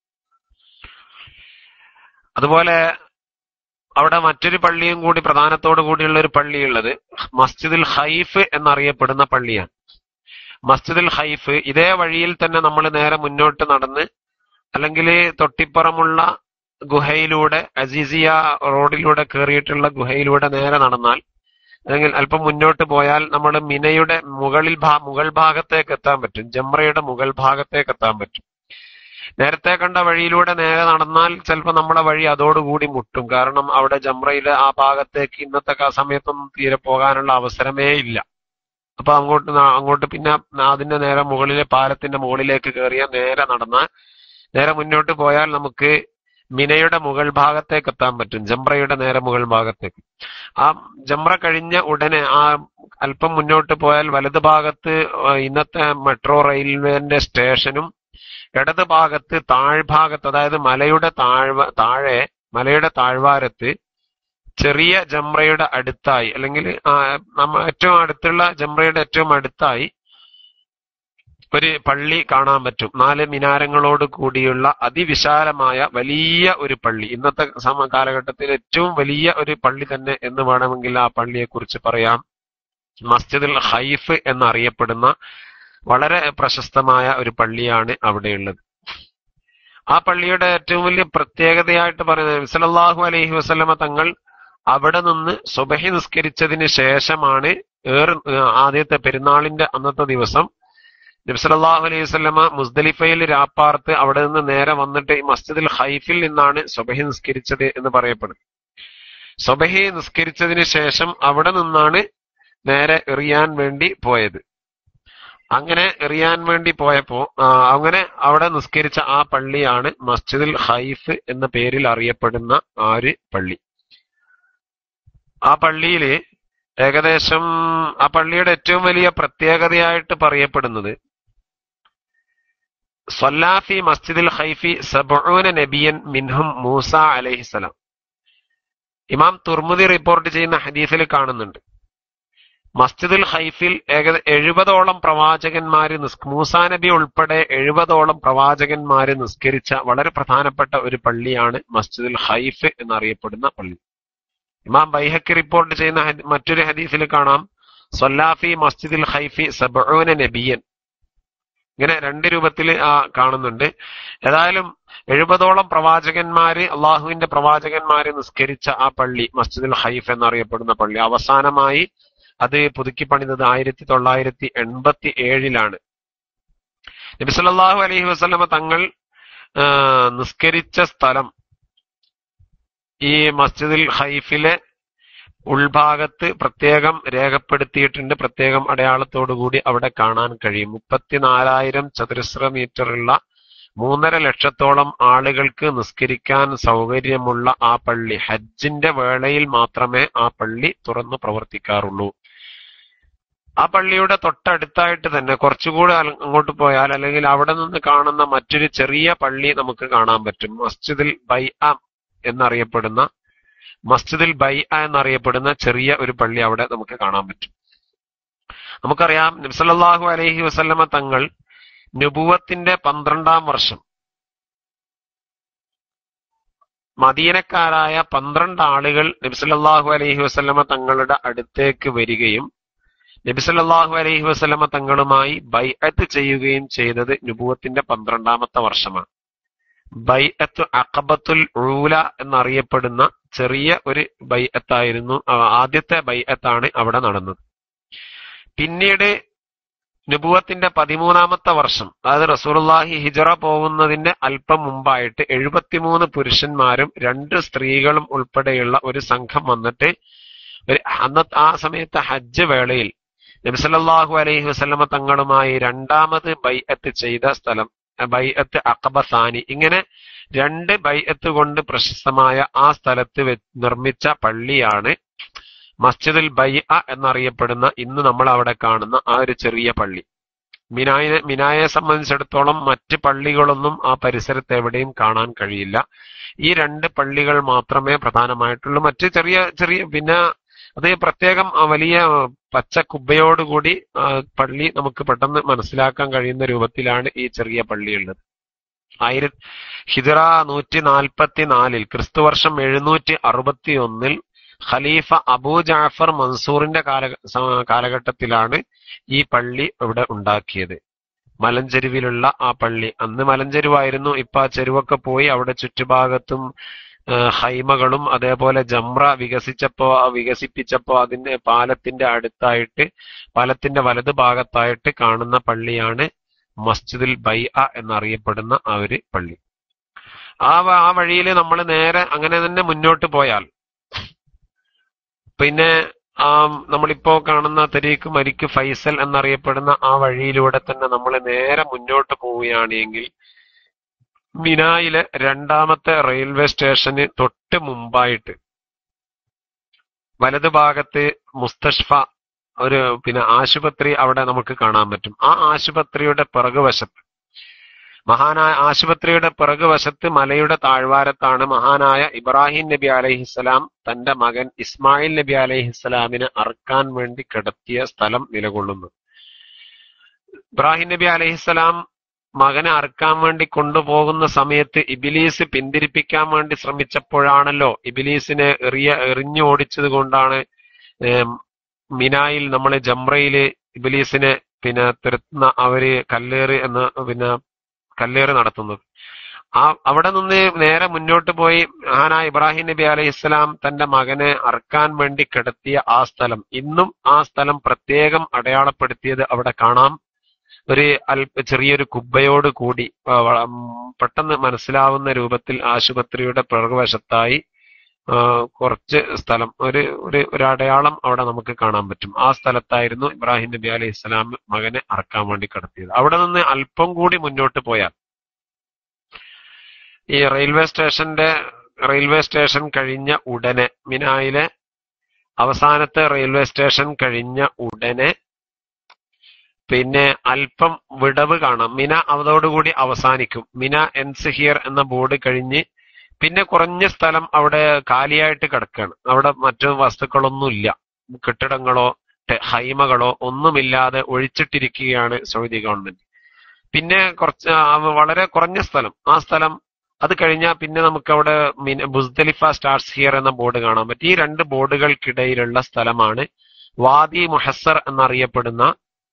അതുപോലെ അവിടെ മറ്റൊരു പള്ളിയും കൂടി പ്രധാനത്തോടു കൂടിയുള്ള ഒരു പള്ളിയുള്ളത് മസ്ജിദുൽ ഹൈഫ് എന്നറിയപ്പെടുന്ന പള്ളിയാണ് മസ്ജിദുൽ ഹൈഫ് ഇതേ വഴിയിൽ തന്നെ നമ്മൾ നേരെ മുന്നോട്ട് നടന്ന് അല്ലെങ്കിൽ തൊട്ടിപ്പുറമുള്ള ഗുഹയിലൂടെ അസീസിയ റോഡിലൂടെ കയറിയിട്ടുള്ള ഗുഹയിലൂടെ നേരെ നടന്നാൽ അല്ലെങ്കിൽ അല്പം മുന്നോട്ട് പോയാൽ നമ്മൾ മിനയുടെ മുകളിൽ ഭാ മുകൾ ഭാഗത്തേക്ക് എത്താൻ പറ്റും ജംറയുടെ മുകൾ ഭാഗത്തേക്ക് എത്താൻ പറ്റും നേരത്തെ കണ്ട വഴിയിലൂടെ നേരെ നടന്നാൽ ചിലപ്പോൾ നമ്മളെ വഴി അതോടുകൂടി മുട്ടും കാരണം അവിടെ ജംറയിലെ ആ ഭാഗത്തേക്ക് ഇന്നത്തെ ക- സമയത്തൊന്നും തീരെ പോകാനുള്ള അവസരമേ ഇല്ല അപ്പൊ അങ്ങോട്ട് ന- അങ്ങോട്ട് പിന്നെ അതിന്റെ നേരെ മുകളിലെ പാലത്തിന്റെ മുകളിലേക്ക് കയറിയ നേരെ നടന്നാൽ നേരെ മുന്നോട്ട് പോയാൽ നമുക്ക് മിനയുടെ മുകൾ ഭാഗത്തേക്ക് എത്താൻ പറ്റും ജംറയുടെ നേരെ മുകൾ ഭാഗത്തേക്ക് ആ ജംറ കഴിഞ്ഞ ഉടനെ ആ അല്പം മുന്നോട്ട് പോയാൽ വലത് ഭാഗത്ത് ആ, ഇന്നത്തെ മെട്രോ റെയിൽവേന്റെ സ്റ്റേഷനും ഇടത് ഭാഗത്ത് താഴ്ഭാഗത്ത് അതായത് മലയുടെ താഴ്വ താഴെ മലയുടെ താഴ്വാരത്ത് ചെറിയ ജംറയുടെ അടുത്തായി അല്ലെങ്കിൽ ആ, നമ്മ ഏറ്റവും അടുത്തുള്ള ജംറയുടെ ഏറ്റവും അടുത്തായി ഒരു പള്ളി കാണാൻ പറ്റും നാല് മിനാരങ്ങളോട് കൂടിയുള്ള അതിവിശാലമായ വലിയ ഒരു പള്ളി ഇന്നത്തെ സമ കാലഘട്ടത്തിൽ ഏറ്റവും വലിയ ഒരു പള്ളി തന്നെ എന്ന് വേണമെങ്കിൽ ആ പള്ളിയെ കുറിച്ച് പറയാം മസ്ജിദുൽ ഹൈഫ് എന്നറിയപ്പെടുന്ന വളരെ പ്രശസ്തമായ ഒരു പള്ളിയാണ് അവിടെയുള്ളത് ആ പള്ളിയുടെ ഏറ്റവും വലിയ പ്രത്യേകതയായിട്ട് പറയുന്നത് സല്ലല്ലാഹു അലൈഹി വസല്ലമ തങ്ങൾ അവിടെ നിന്ന് സുബഹി നിസ്കരിച്ചതിന് ശേഷമാണ് ഏർ ആദ്യത്തെ പെരുന്നാളിന്റെ അന്നത്തെ ദിവസം നബ്സലാഹു അലൈഹി വസല്ലമ മുസ്ദലിഫയിൽ രാപ്പാർത്ത് അവിടെ നിന്ന് നേരെ വന്നിട്ട് ഈ മസ്ജിദുൽ ഹൈഫിൽ നിന്നാണ് സുബഹി നിസ്കരിച്ചത് എന്ന് പറയപ്പെടുന്നത് സുബഹി നിസ്കരിച്ചതിന് ശേഷം അവിടെ നിന്നാണ് നേരെ എറിയാൻ വേണ്ടി പോയത് അങ്ങനെ എറിയാൻ വേണ്ടി പോയപ്പോ ആ, അങ്ങനെ അവിടെ നിസ്കരിച്ച ആ പള്ളിയാണ് മസ്ജിദുൽ ഹൈഫ് എന്ന പേരിൽ അറിയപ്പെടുന്ന ആ ഒരു പള്ളി ആ പള്ളിയില് ഏകദേശം ആ പള്ളിയുടെ ഏറ്റവും വലിയ പ്രത്യേകതയായിട്ട് പറയപ്പെടുന്നത് സൊല്ലാഫി മസ്ജിദുൽ ഹൈഫി സബൂന നബിയൻ മിൻഹും മൂസ അലൈഹിസലാം ഇമാം തുർമുദി റിപ്പോർട്ട് ചെയ്യുന്ന ഹദീസിൽ കാണുന്നുണ്ട് മസ്ജിദുൽ ഹൈഫിൽ ഏകദ എഴുപതോളം പ്രവാചകന്മാര് നിസ് മൂസാ നബി ഉൾപ്പെടെ എഴുപതോളം പ്രവാചകന്മാര് നിസ്കരിച്ച വളരെ പ്രധാനപ്പെട്ട ഒരു പള്ളിയാണ് മസ്ജിദുൽ ഹൈഫ് എന്നറിയപ്പെടുന്ന പള്ളി ഇമാം ബൈഹക്കി റിപ്പോർട്ട് ചെയ്യുന്ന ഹദി- മറ്റൊരു ഹദീസിൽ കാണാം സൊല്ലാഫി മസ്ജിദുൽ ഹൈഫി സബൂന നബിയൻ ഇങ്ങനെ രണ്ട് രൂപത്തിൽ ആ കാണുന്നുണ്ട് ഏതായാലും എഴുപതോളം പ്രവാചകന്മാര് അള്ളാഹുവിന്റെ പ്രവാചകന്മാര് നിസ്കരിച്ച ആ പള്ളി മസ്ജിദുൽ ഹൈഫ് എന്നറിയപ്പെടുന്ന പള്ളി അവസാനമായി അത് പുതുക്കി പണിതത് ആയിരത്തി തൊള്ളായിരത്തി എൺപത്തി ഏഴിലാണ് നബിസല്ലാഹു അലൈഹി വസല്ലമ തങ്ങൾ ആ, നിസ്കരിച്ച സ്ഥലം ഈ മസ്ജിദുൽ ഹൈഫിലെ ഉൾഭാഗത്ത് പ്രത്യേകം രേഖപ്പെടുത്തിയിട്ടുണ്ട് പ്രത്യേകം അടയാളത്തോടുകൂടി അവിടെ കാണാൻ കഴിയും മുപ്പത്തിനാലായിരം ചതുരശ്ര മീറ്ററുള്ള മൂന്നര ലക്ഷത്തോളം ആളുകൾക്ക് നിസ്കരിക്കാൻ സൗകര്യമുള്ള ആ പള്ളി ഹജ്ജിന്റെ വേളയിൽ മാത്രമേ ആ പള്ളി തുറന്നു പ്രവർത്തിക്കാറുള്ളൂ ആ പള്ളിയുടെ തൊട്ടടുത്തായിട്ട് തന്നെ കുറച്ചുകൂടെ അല- അങ്ങോട്ട് പോയാൽ അല്ലെങ്കിൽ അവിടെ നിന്ന് കാണുന്ന മറ്റൊരു ചെറിയ പള്ളി നമുക്ക് കാണാൻ പറ്റും മസ്ജിദുൽ ബൈ എന്നറിയപ്പെടുന്ന മസ്ജിദുൽ ബൈ എന്നറിയപ്പെടുന്ന ചെറിയ ഒരു പള്ളി അവിടെ നമുക്ക് കാണാൻ പറ്റും നമുക്കറിയാം നബ്സല്ലാഹു അലൈഹി വസല്ലമ തങ്ങൾ നുബുവത്തിന്റെ പന്ത്രണ്ടാം വർഷം മദീനക്കാരായ പന്ത്രണ്ട് ആളുകൾ നബിസല്ലാഹു അലൈഹി വസല്ലമ തങ്ങളുടെ അടുത്തേക്ക് വരികയും നബിസല്ലാഹു അലൈഹി വസല്ലമ തങ്ങളുമായി ബൈഅത്ത് ചെയ്യുകയും ചെയ്തത് നുബുവത്തിന്റെ പന്ത്രണ്ടാമത്തെ വർഷമാണ് ബൈഅത്ത് അഖബത്തുൽ ഊല എന്നറിയപ്പെടുന്ന ചെറിയ ഒരു ബൈഅത്തായിരുന്നു ആ, ആദ്യത്തെ ബൈഅത്താണ് അവിടെ നടന്നത് പിന്നീട് നുബുവത്തിന്റെ പതിമൂന്നാമത്തെ വർഷം അതായത് റസൂലുള്ളാഹി ഹിജറ പോകുന്നതിന്റെ അല്പം മുമ്പായിട്ട് എഴുപത്തിമൂന്ന് പുരുഷന്മാരും രണ്ട് സ്ത്രീകളും ഉൾപ്പെടെയുള്ള ഒരു സംഘം വന്നിട്ട് ഒരു അന്നത്തെ ആ സമയത്ത് ഹജ്ജ് വേളയിൽ നബിസല്ലാഹു അലൈഹി വസല്ലമ തങ്ങളുമായി രണ്ടാമത് ബൈഅത്ത് ചെയ്ത സ്ഥലം ബൈഅത്ത് അഖബസാനി ഇങ്ങനെ രണ്ട് ബൈഅത്ത് കൊണ്ട് പ്രശസ്തമായ ആ സ്ഥലത്ത് വെ- നിർമ്മിച്ച പള്ളിയാണ് മസ്ജിദുൽ ബൈഅ എന്നറിയപ്പെടുന്ന ഇന്ന് നമ്മൾ അവിടെ കാണുന്ന ആ ഒരു ചെറിയ പള്ളി മിനായെ മിനായെ സംബന്ധിച്ചിടത്തോളം മറ്റ് പള്ളികളൊന്നും ആ പരിസരത്ത് എവിടെയും കാണാൻ കഴിയില്ല ഈ രണ്ട് പള്ളികൾ മാത്രമേ പ്രധാനമായിട്ടുള്ളൂ മറ്റ് ചെറിയ ചെറിയ പിന്നെ അത് പ്രത്യേകം ആ വലിയ പച്ച കുബ്ബയോടുകൂടി ആ പള്ളി നമുക്ക് പെട്ടെന്ന് മനസ്സിലാക്കാൻ കഴിയുന്ന രൂപത്തിലാണ് ഈ ചെറിയ പള്ളിയുള്ളത് ആയിര ഹിജറ നൂറ്റി നാൽപ്പത്തി നാലിൽ ക്രിസ്തുവർഷം എഴുന്നൂറ്റി അറുപത്തി ഒന്നിൽ ഖലീഫ അബൂ ജാഫർ മൻസൂറിന്റെ കാല സ- കാലഘട്ടത്തിലാണ് ഈ പള്ളി ഇവിടെ ഉണ്ടാക്കിയത് മലഞ്ചെരുവിലുള്ള ആ പള്ളി അന്ന് മലഞ്ചെരുവായിരുന്നു ഇപ്പൊ ആ ചെരുവൊക്കെ പോയി അവിടെ ചുറ്റുഭാഗത്തും ആ, ഹൈമകളും അതേപോലെ ജംറ വികസിച്ചപ്പോ ആ വികസിപ്പിച്ചപ്പോ അതിന്റെ പാലത്തിന്റെ അടുത്തായിട്ട് പാലത്തിന്റെ വലത് ഭാഗത്തായിട്ട് കാണുന്ന പള്ളിയാണ് മസ്ജിദുൽ ബൈഅ എന്നറിയപ്പെടുന്ന ആ ഒരു പള്ളി ആ വ- ആ വഴിയിൽ നമ്മൾ നേരെ അങ്ങനെ തന്നെ മുന്നോട്ട് പോയാൽ പിന്നെ ആ നമ്മളിപ്പോ കാണുന്ന തെരീക്ക് മരിക്ക് ഫൈസൽ എന്നറിയപ്പെടുന്ന ആ വഴിയിലൂടെ തന്നെ നമ്മൾ നേരെ മുന്നോട്ട് പോവുകയാണെങ്കിൽ മിനായിലെ രണ്ടാമത്തെ റെയിൽവേ സ്റ്റേഷന് തൊട്ട് മുമ്പായിട്ട് വലത് ഭാഗത്ത് മുസ്തഷ്ഫ ഒരു പിന്നെ ആശുപത്രി അവിടെ നമുക്ക് കാണാൻ പറ്റും ആ ആശുപത്രിയുടെ പിറകുവശത്ത് മഹാനായ ആശുപത്രിയുടെ പിറകുവശത്ത് മലയുടെ താഴ്വാരത്താണ് മഹാനായ ഇബ്രാഹിം നബി അലൈഹിസ്സലാം തന്റെ മകൻ ഇസ്മായിൽ നബി അലൈഹിസ്സലാമിനെ അറുക്കാൻ വേണ്ടി കിടത്തിയ സ്ഥലം നിലകൊള്ളുന്നു ഇബ്രാഹിം നബി അലൈഹിസ്സലാം മകനെ അറുക്കാൻ വേണ്ടി കൊണ്ടുപോകുന്ന സമയത്ത് ഇബിലീസ് പിന്തിരിപ്പിക്കാൻ വേണ്ടി ശ്രമിച്ചപ്പോഴാണല്ലോ ഇബിലീസിനെ എറിയ എറിഞ്ഞു ഓടിച്ചത് കൊണ്ടാണ് ഏം, മിനായിൽ നമ്മളെ ജംറയില് ഇബിലീസിനെ പിന്നെ തുരത്തുന്ന അവര് കല്ലേറ് എന്ന് പിന്നെ കല്ലേറ് നടത്തുന്നത് ആ അവിടെ നിന്ന് നേരെ മുന്നോട്ട് പോയി മഹാനായ ഇബ്രാഹിം നബി അലൈഹി ഇസ്ലാം തന്റെ മകനെ അറക്കാൻ വേണ്ടി കിടത്തിയ ആ സ്ഥലം ഇന്നും ആ സ്ഥലം പ്രത്യേകം അടയാളപ്പെടുത്തിയത് അവിടെ കാണാം ഒരു അല്പ ചെറിയൊരു കുബ്ബയോട് കൂടി ആ, വ- ഉം, പെട്ടെന്ന് മനസ്സിലാവുന്ന രൂപത്തിൽ ആശുപത്രിയുടെ പിറകുവശത്തായി ആ, കുറച്ച് സ്ഥലം ഒരു ഒരു ഒരു അടയാളം അവിടെ നമുക്ക് കാണാൻ പറ്റും ആ സ്ഥലത്തായിരുന്നു ഇബ്രാഹിം നബി അലൈഹി ഇസ്ലാം മകനെ അറക്കാൻ വേണ്ടി കിടത്തിയത് അവിടെ നിന്ന് അല്പം കൂടി മുന്നോട്ട് പോയാൽ ഈ റെയിൽവേ സ്റ്റേഷന്റെ റെയിൽവേ സ്റ്റേഷൻ കഴിഞ്ഞ ഉടനെ മിനായിലെ അവസാനത്തെ റെയിൽവേ സ്റ്റേഷൻ കഴിഞ്ഞ ഉടനെ പിന്നെ അല്പം വിടവ് കാണാം മിന അതോടുകൂടി അവസാനിക്കും മിന എൻസ് ഹിയർ എന്ന ബോർഡ് കഴിഞ്ഞ് പിന്നെ കുറഞ്ഞ സ്ഥലം അവിടെ കാലിയായിട്ട് കിടക്കുകയാണ് അവിടെ മറ്റു വസ്തുക്കളൊന്നുമില്ല കെട്ടിടങ്ങളോ ടെ- ഹൈമകളോ ഒന്നുമില്ലാതെ ഒഴിച്ചിട്ടിരിക്കുകയാണ് സൗദി ഗവൺമെന്റ് പിന്നെ കുറച്ച് ആ, വളരെ കുറഞ്ഞ സ്ഥലം ആ സ്ഥലം അത് കഴിഞ്ഞാൽ പിന്നെ നമുക്ക് അവിടെ മിന- ബുസ്ദലിഫ സ്റ്റാർസ് ഹിയർ എന്ന ബോർഡ് കാണാൻ പറ്റും ഈ രണ്ട് ബോർഡുകൾക്കിടയിലുള്ള സ്ഥലമാണ് വാദി മുഹസർ എന്നറിയപ്പെടുന്ന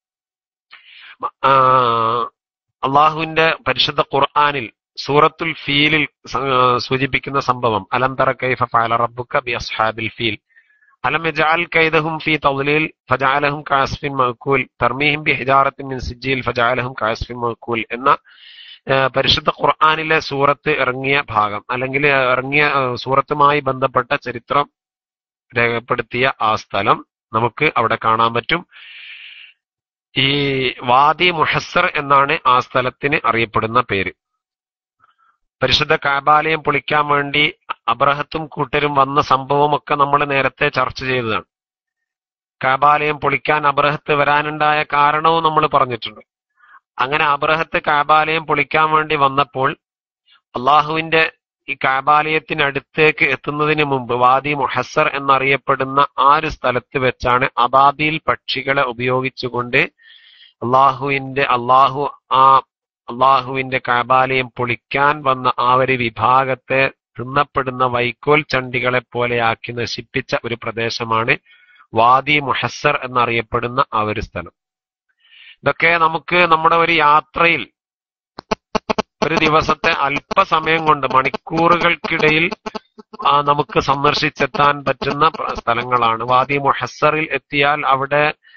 ആ, അള്ളാഹുവിന്റെ പരിശുദ്ധ ഖുർആനിൽ സൂറത്തുൽ ഫീലിൽ സ- ആ, സൂചിപ്പിക്കുന്ന സംഭവം അലം തറ കൈഫ ഫഅല റബ്ബുക ബി അസ്ഹാബിൽ ഫീൽ അലം യജഅൽ കൈദഹും ഫീ തദ്ലീൽ ഫജഅലഹും കഅസ്ഫിൻ മഅകൂൽ തർമീഹിം ബിഹിജാറത്തിൻ മിൻ സിജ്ജീൽ ഫജഅലഹും കഅസ്ഫിൻ മഅകൂൽ എന്ന ആ, പരിശുദ്ധ ഖുർആനിലെ സൂറത്ത് ഇറങ്ങിയ ഭാഗം അല്ലെങ്കിൽ ഇറങ്ങിയ ആ, സൂറത്തുമായി ബന്ധപ്പെട്ട ചരിത്രം രേഖപ്പെടുത്തിയ ആ സ്ഥലം നമുക്ക് അവിടെ കാണാൻ പറ്റും ഈ വാദി മുഹസ്സർ എന്നാണ് ആ സ്ഥലത്തിന് അറിയപ്പെടുന്ന പേര് പരിശുദ്ധ കാബാലയം പൊളിക്കാൻ വേണ്ടി അബ്രഹത്തും കൂട്ടരും വന്ന സംഭവമൊക്കെ നമ്മൾ നേരത്തെ ചർച്ച ചെയ്തതാണ് കാബാലയം പൊളിക്കാൻ അബ്രഹത്ത് വരാനുണ്ടായ കാരണവും നമ്മൾ പറഞ്ഞിട്ടുണ്ട് അങ്ങനെ അബ്രഹത്ത് കാബാലയം പൊളിക്കാൻ വേണ്ടി വന്നപ്പോൾ അള്ളാഹുവിന്റെ ഈ കാബാലയത്തിനടുത്തേക്ക് എത്തുന്നതിന് മുമ്പ് വാദി മുഹസ്സർ എന്നറിയപ്പെടുന്ന ആ ഒരു സ്ഥലത്ത് വെച്ചാണ് അബാബിൽ പക്ഷികളെ ഉപയോഗിച്ചുകൊണ്ട് അള്ളാഹുവിന്റെ അള്ളാഹു ആ അള്ളാഹുവിന്റെ കാബാലയം പൊളിക്കാൻ വന്ന ആ ഒരു വിഭാഗത്തെ തിന്നപ്പെടുന്ന വൈക്കോൽ ചണ്ടികളെ പോലെയാക്കി നശിപ്പിച്ച ഒരു പ്രദേശമാണ് വാദി മുഹസ്സർ എന്നറിയപ്പെടുന്ന ആ ഒരു സ്ഥലം ഇതൊക്കെ നമുക്ക് നമ്മുടെ ഒരു യാത്രയിൽ ഒരു ദിവസത്തെ അല്പസമയം കൊണ്ട് മണിക്കൂറുകൾക്കിടയിൽ ആ, നമുക്ക് സന്ദർശിച്ചെത്താൻ പറ്റുന്ന പ്ര- സ്ഥലങ്ങളാണ് വാദി മുഹസ്സറിൽ എത്തിയാൽ അവിടെ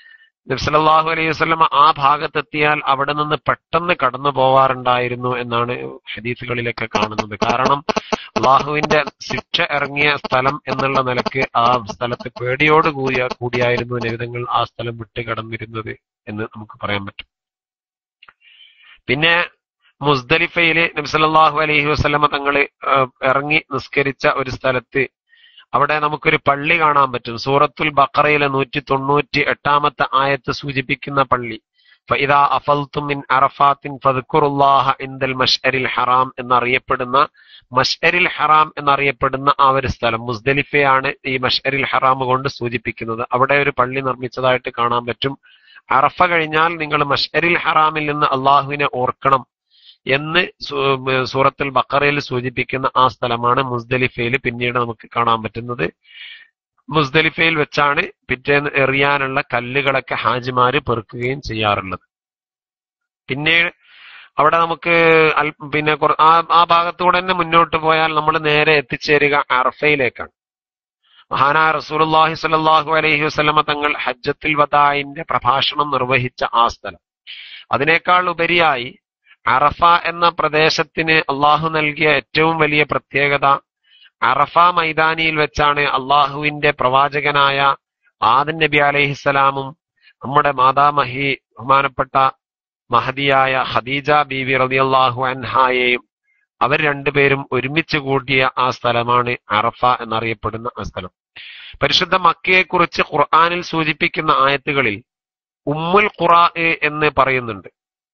നബ്സലല്ലാഹു അലൈഹി വസല്ലമ ആ ഭാഗത്തെത്തിയാൽ അവിടെ നിന്ന് പെട്ടെന്ന് കടന്നു പോവാറുണ്ടായിരുന്നു എന്നാണ് ഹദീസുകളിലൊക്കെ കാണുന്നത് കാരണം അള്ളാഹുവിന്റെ ശിക്ഷ ഇറങ്ങിയ സ്ഥലം എന്നുള്ള നിലക്ക് ആ സ്ഥലത്ത് പേടിയോട് കൂടിയ കൂടിയായിരുന്നു നിമിതങ്ങൾ ആ സ്ഥലം വിട്ട് കടന്നിരുന്നത് എന്ന് നമുക്ക് പറയാൻ പറ്റും പിന്നെ മുസ്ദലിഫയില് നബ്സലല്ലാഹു അലൈഹി വസല്ലമ തങ്ങള് ഇറങ്ങി നിസ്കരിച്ച ഒരു സ്ഥലത്ത് അവിടെ നമുക്കൊരു പള്ളി കാണാൻ പറ്റും സൂറത്തുൽ ബക്കറയിലെ നൂറ്റി തൊണ്ണൂറ്റി എട്ടാമത്തെ ആയത്ത് സൂചിപ്പിക്കുന്ന പള്ളി ഫഇദാ അഫൽതും മിൻ അറഫാത്തിൻ ഫദ്കുറുല്ലാഹ ഇൻദൽ മഷ്അരിൽ ഹറാം എന്നറിയപ്പെടുന്ന മഷ്അരിൽ ഹറാം എന്നറിയപ്പെടുന്ന ആ ഒരു സ്ഥലം മുസ്ദലിഫയാണ് ഈ മഷ്അരിൽ ഹറാം കൊണ്ട് സൂചിപ്പിക്കുന്നത് അവിടെ ഒരു പള്ളി നിർമ്മിച്ചതായിട്ട് കാണാൻ പറ്റും അറഫ കഴിഞ്ഞാൽ നിങ്ങൾ മഷ്അരിൽ ഹറാമിൽ നിന്ന് അള്ളാഹുവിനെ ഓർക്കണം എന്ന് സൂറത്തുൽ ബക്കറയിൽ സൂചിപ്പിക്കുന്ന ആ സ്ഥലമാണ് മുസ്ദലിഫയിൽ പിന്നീട് നമുക്ക് കാണാൻ പറ്റുന്നത് മുസ്ദലിഫയിൽ വെച്ചാണ് പിറ്റേന്ന് എറിയാനുള്ള കല്ലുകളൊക്കെ ഹാജിമാര് പെറുക്കുകയും ചെയ്യാറുള്ളത് പിന്നെ അവിടെ നമുക്ക് പിന്നെ ആ ആ ഭാഗത്തൂടെ തന്നെ മുന്നോട്ട് പോയാൽ നമ്മൾ നേരെ എത്തിച്ചേരുക അറഫയിലേക്കാണ് മഹാനായ റസൂലുള്ളാഹി സ്വല്ലല്ലാഹു അലൈഹി വസല്ലമ തങ്ങൾ ഹജ്ജത്തുൽ വദായിന്റെ പ്രഭാഷണം നിർവഹിച്ച ആ സ്ഥലം അതിനേക്കാൾ ഉപരിയായി അറഫ എന്ന പ്രദേശത്തിന് അള്ളാഹു നൽകിയ ഏറ്റവും വലിയ പ്രത്യേകത അറഫ മൈതാനിയിൽ വെച്ചാണ് അള്ളാഹുവിന്റെ പ്രവാചകനായ ആദൻ നബി അലൈഹിസ്സലാമും നമ്മുടെ മാതാമഹി ബഹുമാനപ്പെട്ട മഹദിയായ ഖദീജ ബീവി റളിയല്ലാഹു അൻഹായെയും അവർ രണ്ടുപേരും ഒരുമിച്ച് കൂട്ടിയ ആ സ്ഥലമാണ് അറഫ എന്നറിയപ്പെടുന്ന ആ സ്ഥലം പരിശുദ്ധ മക്കയെക്കുറിച്ച് ഖുർആാനിൽ സൂചിപ്പിക്കുന്ന ആയത്തുകളിൽ ഉമ്മുൽ ഖുറാ എന്ന് പറയുന്നുണ്ട്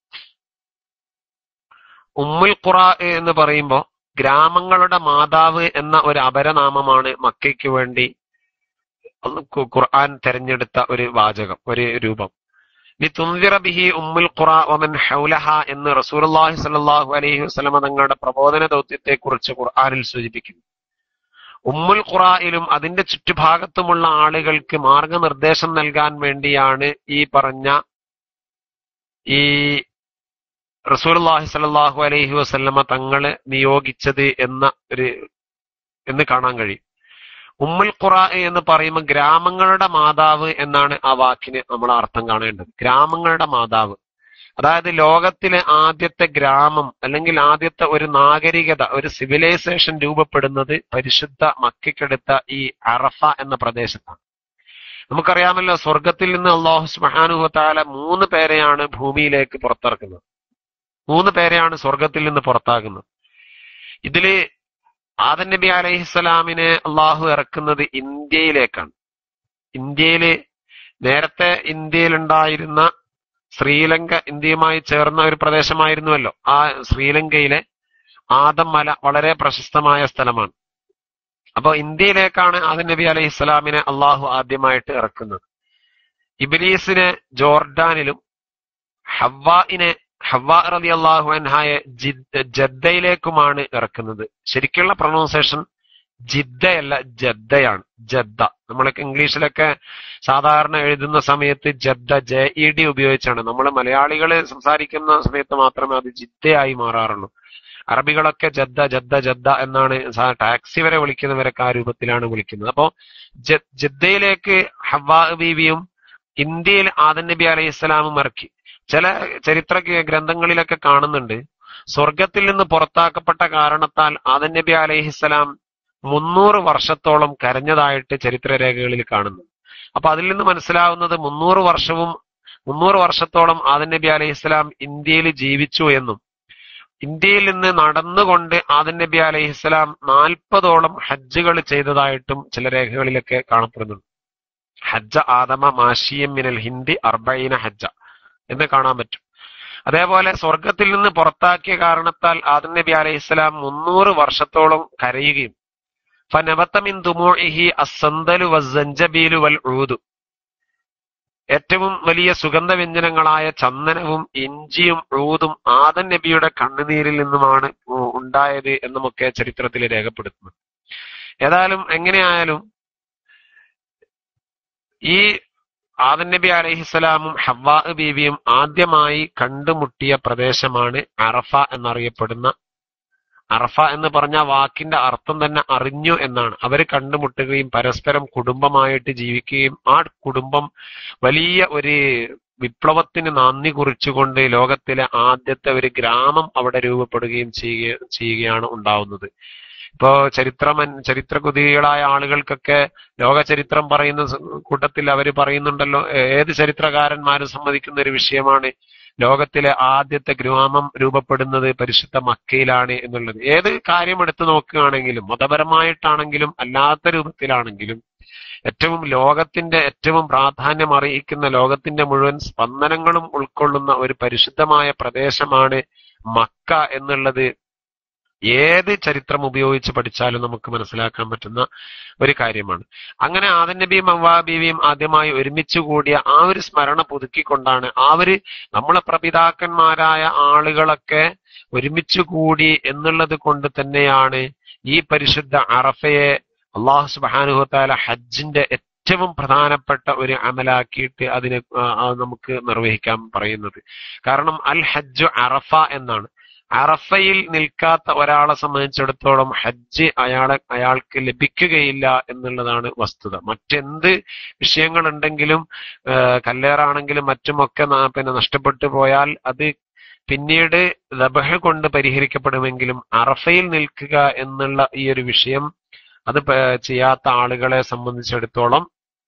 ഉമ്മുൽ ഖുറാ എന്ന് പറയുമ്പോൾ ഗ്രാമങ്ങളുടെ മാതാവ് എന്ന ഒരു അപരനാമമാണ് മക്കയ്ക്ക് വേണ്ടി ഖുർആൻ തെരഞ്ഞെടുത്ത ഒരു വാചകം ഒരു രൂപം ലിതുൻദിറ ബിഹി ഉമ്മുൽ ഖുറ വമൻ ഹൗലഹ എന്ന് റസൂലുള്ളാഹി സ്വല്ലല്ലാഹു അലൈഹി വസല്ലമ തങ്ങളുടെ പ്രബോധന ദൗത്യത്തെ കുറിച്ച് ഖുർആനിൽ സൂചിപ്പിക്കുന്നു ഉമ്മുൽ ഖുറായിലും അതിന്റെ ചുറ്റുഭാഗത്തുമുള്ള ആളുകൾക്ക് മാർഗനിർദ്ദേശം നൽകാൻ വേണ്ടിയാണ് ഈ പറഞ്ഞ ഈ റസൂലുള്ളാഹി സ്വല്ലല്ലാഹു അലൈഹി വസല്ലമ തങ്ങളെ നിയോഗിച്ചത് എന്ന ഒരു എന്ന് കാണാൻ കഴിയും ഉമ്മുൽ ഖുറ എന്ന് പറയുമ്പോൾ ഗ്രാമങ്ങളുടെ മാതാവ് എന്നാണ് ആ വാക്കിന് നമ്മൾ അർത്ഥം കാണേണ്ടത് ഗ്രാമങ്ങളുടെ മാതാവ് അതായത് ലോകത്തിലെ ആദ്യത്തെ ഗ്രാമം അല്ലെങ്കിൽ ആദ്യത്തെ ഒരു നാഗരികത ഒരു സിവിലൈസേഷൻ രൂപപ്പെടുന്നത് പരിശുദ്ധ മക്കയ്ക്കടുത്ത ഈ അറഫ എന്ന പ്രദേശത്താണ് നമുക്കറിയാമല്ലോ സ്വർഗത്തിൽ നിന്ന് അള്ളാഹു സുബാനുഹത്താല മൂന്ന് പേരെയാണ് ഭൂമിയിലേക്ക് പുറത്തിറക്കുന്നത് മൂന്ന് പേരെയാണ് സ്വർഗത്തിൽ നിന്ന് പുറത്താകുന്നത് ഇതില് ആദൻ നബി അലൈഹിസ്സലാമിനെ അള്ളാഹു ഇറക്കുന്നത് ഇന്ത്യയിലേക്കാണ് ഇന്ത്യയില് നേരത്തെ ഇന്ത്യയിലുണ്ടായിരുന്ന ശ്രീലങ്ക ഇന്ത്യയുമായി ചേർന്ന ഒരു പ്രദേശമായിരുന്നുവല്ലോ ആ ശ്രീലങ്കയിലെ ആദം മല വളരെ പ്രശസ്തമായ സ്ഥലമാണ് അപ്പൊ ഇന്ത്യയിലേക്കാണ് ആദൻ നബി അലൈഹി ഇസ്ലാമിനെ അള്ളാഹു ആദ്യമായിട്ട് ഇറക്കുന്നത് ഇബിലീസിനെ ജോർഡാനിലും ഹവ്വായിനെ ഹവ്വ റതി അള്ളാഹു അൻഹായെ ജദ്ദയിലേക്കുമാണ് ഇറക്കുന്നത് ശരിക്കുള്ള പ്രൊണൗൺസിയേഷൻ ജിദ്ദയല്ല ജദ്ദയാണ് ജദ്ദ നമ്മളൊക്കെ ഇംഗ്ലീഷിലൊക്കെ സാധാരണ എഴുതുന്ന സമയത്ത് ജദ്ദ ജെ ഇ ഡി ഉപയോഗിച്ചാണ് നമ്മൾ മലയാളികൾ സംസാരിക്കുന്ന സമയത്ത് മാത്രമേ അത് ജിദ്ദയായി മാറാറുള്ളൂ അറബികളൊക്കെ ജദ്ദ ജദ്ദ ജദ്ദ എന്നാണ് ടാക്സി വരെ വിളിക്കുന്നവരൊക്കെ ആ രൂപത്തിലാണ് വിളിക്കുന്നത് അപ്പോ ജിദ്ദയിലേക്ക് ഹവ്വാ ബീവിയും ഇന്ത്യയിൽ ആദൻ നബി അലൈഹി ഇസ്ലാമും ഇറക്കി ചില ചരിത്ര ഗ്രന്ഥങ്ങളിലൊക്കെ കാണുന്നുണ്ട് സ്വർഗത്തിൽ നിന്ന് പുറത്താക്കപ്പെട്ട കാരണത്താൽ ആദൻ നബി അലൈഹിസ്സലാം മുന്നൂറ് വർഷത്തോളം കരഞ്ഞതായിട്ട് ചരിത്രരേഖകളിൽ കാണുന്നു അപ്പൊ അതിൽ നിന്ന് മനസ്സിലാവുന്നത് മുന്നൂറ് വർഷവും മുന്നൂറ് വർഷത്തോളം ആദൻ നബി അലൈഹിസ്സലാം ഇന്ത്യയിൽ ജീവിച്ചു എന്നും ഇന്ത്യയിൽ നിന്ന് നടന്നുകൊണ്ട് ആദൻ നബി അലൈഹിസ്സലാം നാൽപ്പതോളം ഹജ്ജുകൾ ചെയ്തതായിട്ടും ചില രേഖകളിലൊക്കെ കാണപ്പെടുന്നുണ്ട് ഹജ്ജ ആദമ മാഷിയം മിനൽ ഹിന്ദി അർബൈന ഹജ്ജ എന്ന് കാണാൻ പറ്റും അതേപോലെ സ്വർഗത്തിൽ നിന്ന് പുറത്താക്കിയ കാരണത്താൽ ആദം നബി അലൈഹിസ്സലാം മുന്നൂറ് വർഷത്തോളം കരയുകയും ഫനബത്തമിൻ തുമോഹി അസന്തലു വസ്സഞ്ചബീലു വൽ ഊദു ഏറ്റവും വലിയ സുഗന്ധവ്യഞ്ജനങ്ങളായ ചന്ദനവും ഇഞ്ചിയും ഊതും ആദൻ നബിയുടെ കണ്ണുനീരിൽ നിന്നുമാണ് ഉണ്ടായത് എന്നുമൊക്കെ ചരിത്രത്തിൽ രേഖപ്പെടുത്തുന്നു ഏതായാലും എങ്ങനെയായാലും ഈ ആദൻ നബി അലഹിസ്സലാമും ഹവ്വാ ബീവിയും ആദ്യമായി കണ്ടുമുട്ടിയ പ്രദേശമാണ് അറഫ എന്നറിയപ്പെടുന്ന അറഫ എന്ന് പറഞ്ഞ വാക്കിന്റെ അർത്ഥം തന്നെ അറിഞ്ഞു എന്നാണ് അവർ കണ്ടുമുട്ടുകയും പരസ്പരം കുടുംബമായിട്ട് ജീവിക്കുകയും ആ കുടുംബം വലിയ ഒരു വിപ്ലവത്തിന് നന്ദി കുറിച്ചുകൊണ്ട് ലോകത്തിലെ ആദ്യത്തെ ഒരു ഗ്രാമം അവിടെ രൂപപ്പെടുകയും ചെയ്യുക ചെയ്യുകയാണ് ഉണ്ടാവുന്നത് ഇപ്പോ ചരിത്രമൻ ചരിത്രകുതികളായ ആളുകൾക്കൊക്കെ ലോക ചരിത്രം പറയുന്ന സ- കൂട്ടത്തിൽ അവർ പറയുന്നുണ്ടല്ലോ ഏ- ഏത് ചരിത്രകാരന്മാരും സമ്മതിക്കുന്ന ഒരു വിഷയമാണ് ലോകത്തിലെ ആദ്യത്തെ ഗ്രാമം രൂപപ്പെടുന്നത് പരിശുദ്ധ മക്കയിലാണ് എന്നുള്ളത് ഏത് കാര്യം എടുത്തു നോക്കുകയാണെങ്കിലും മതപരമായിട്ടാണെങ്കിലും അല്ലാത്ത രൂപത്തിലാണെങ്കിലും ഏറ്റവും ലോകത്തിന്റെ ഏറ്റവും പ്രാധാന്യം അറിയിക്കുന്ന ലോകത്തിന്റെ മുഴുവൻ സ്പന്ദനങ്ങളും ഉൾക്കൊള്ളുന്ന ഒരു പരിശുദ്ധമായ പ്രദേശമാണ് മക്ക എന്നുള്ളത് ഏത് ചരിത്രം ഉപയോഗിച്ച് പഠിച്ചാലും നമുക്ക് മനസ്സിലാക്കാൻ പറ്റുന്ന ഒരു കാര്യമാണ് അങ്ങനെ ആദൻ നബിയും അവ്വാ ബീവിയും ആദ്യമായി ഒരുമിച്ച് കൂടിയ ആ ഒരു സ്മരണ പുതുക്കിക്കൊണ്ടാണ് ആ ഒരു നമ്മളെ പ്രപിതാക്കന്മാരായ ആളുകളൊക്കെ ഒരുമിച്ച് കൂടി എന്നുള്ളത് കൊണ്ട് തന്നെയാണ് ഈ പരിശുദ്ധ അറഫയെ അള്ളാഹു സുബാനുഹത്താല ഹജ്ജിന്റെ ഏറ്റവും പ്രധാനപ്പെട്ട ഒരു അമലാക്കിയിട്ട് അതിനെ ആ, ആ, നമുക്ക് നിർവഹിക്കാൻ പറയുന്നത് കാരണം അൽ ഹജ്ജ് അറഫ എന്നാണ് അറഫയിൽ നിൽക്കാത്ത ഒരാളെ സംബന്ധിച്ചിടത്തോളം ഹജ്ജ് അയാളെ അയാൾക്ക് ലഭിക്കുകയില്ല എന്നുള്ളതാണ് വസ്തുത മറ്റെന്ത് വിഷയങ്ങളുണ്ടെങ്കിലും ആ, കല്ലേറാണെങ്കിലും മറ്റുമൊക്കെ ന- പിന്നെ നഷ്ടപ്പെട്ടു പോയാൽ അത് പിന്നീട് ദബഹ കൊണ്ട് പരിഹരിക്കപ്പെടുമെങ്കിലും അറഫയിൽ നിൽക്കുക എന്നുള്ള ഈ ഒരു വിഷയം അത് പ- ചെയ്യാത്ത ആളുകളെ സംബന്ധിച്ചിടത്തോളം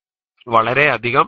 വളരെയധികം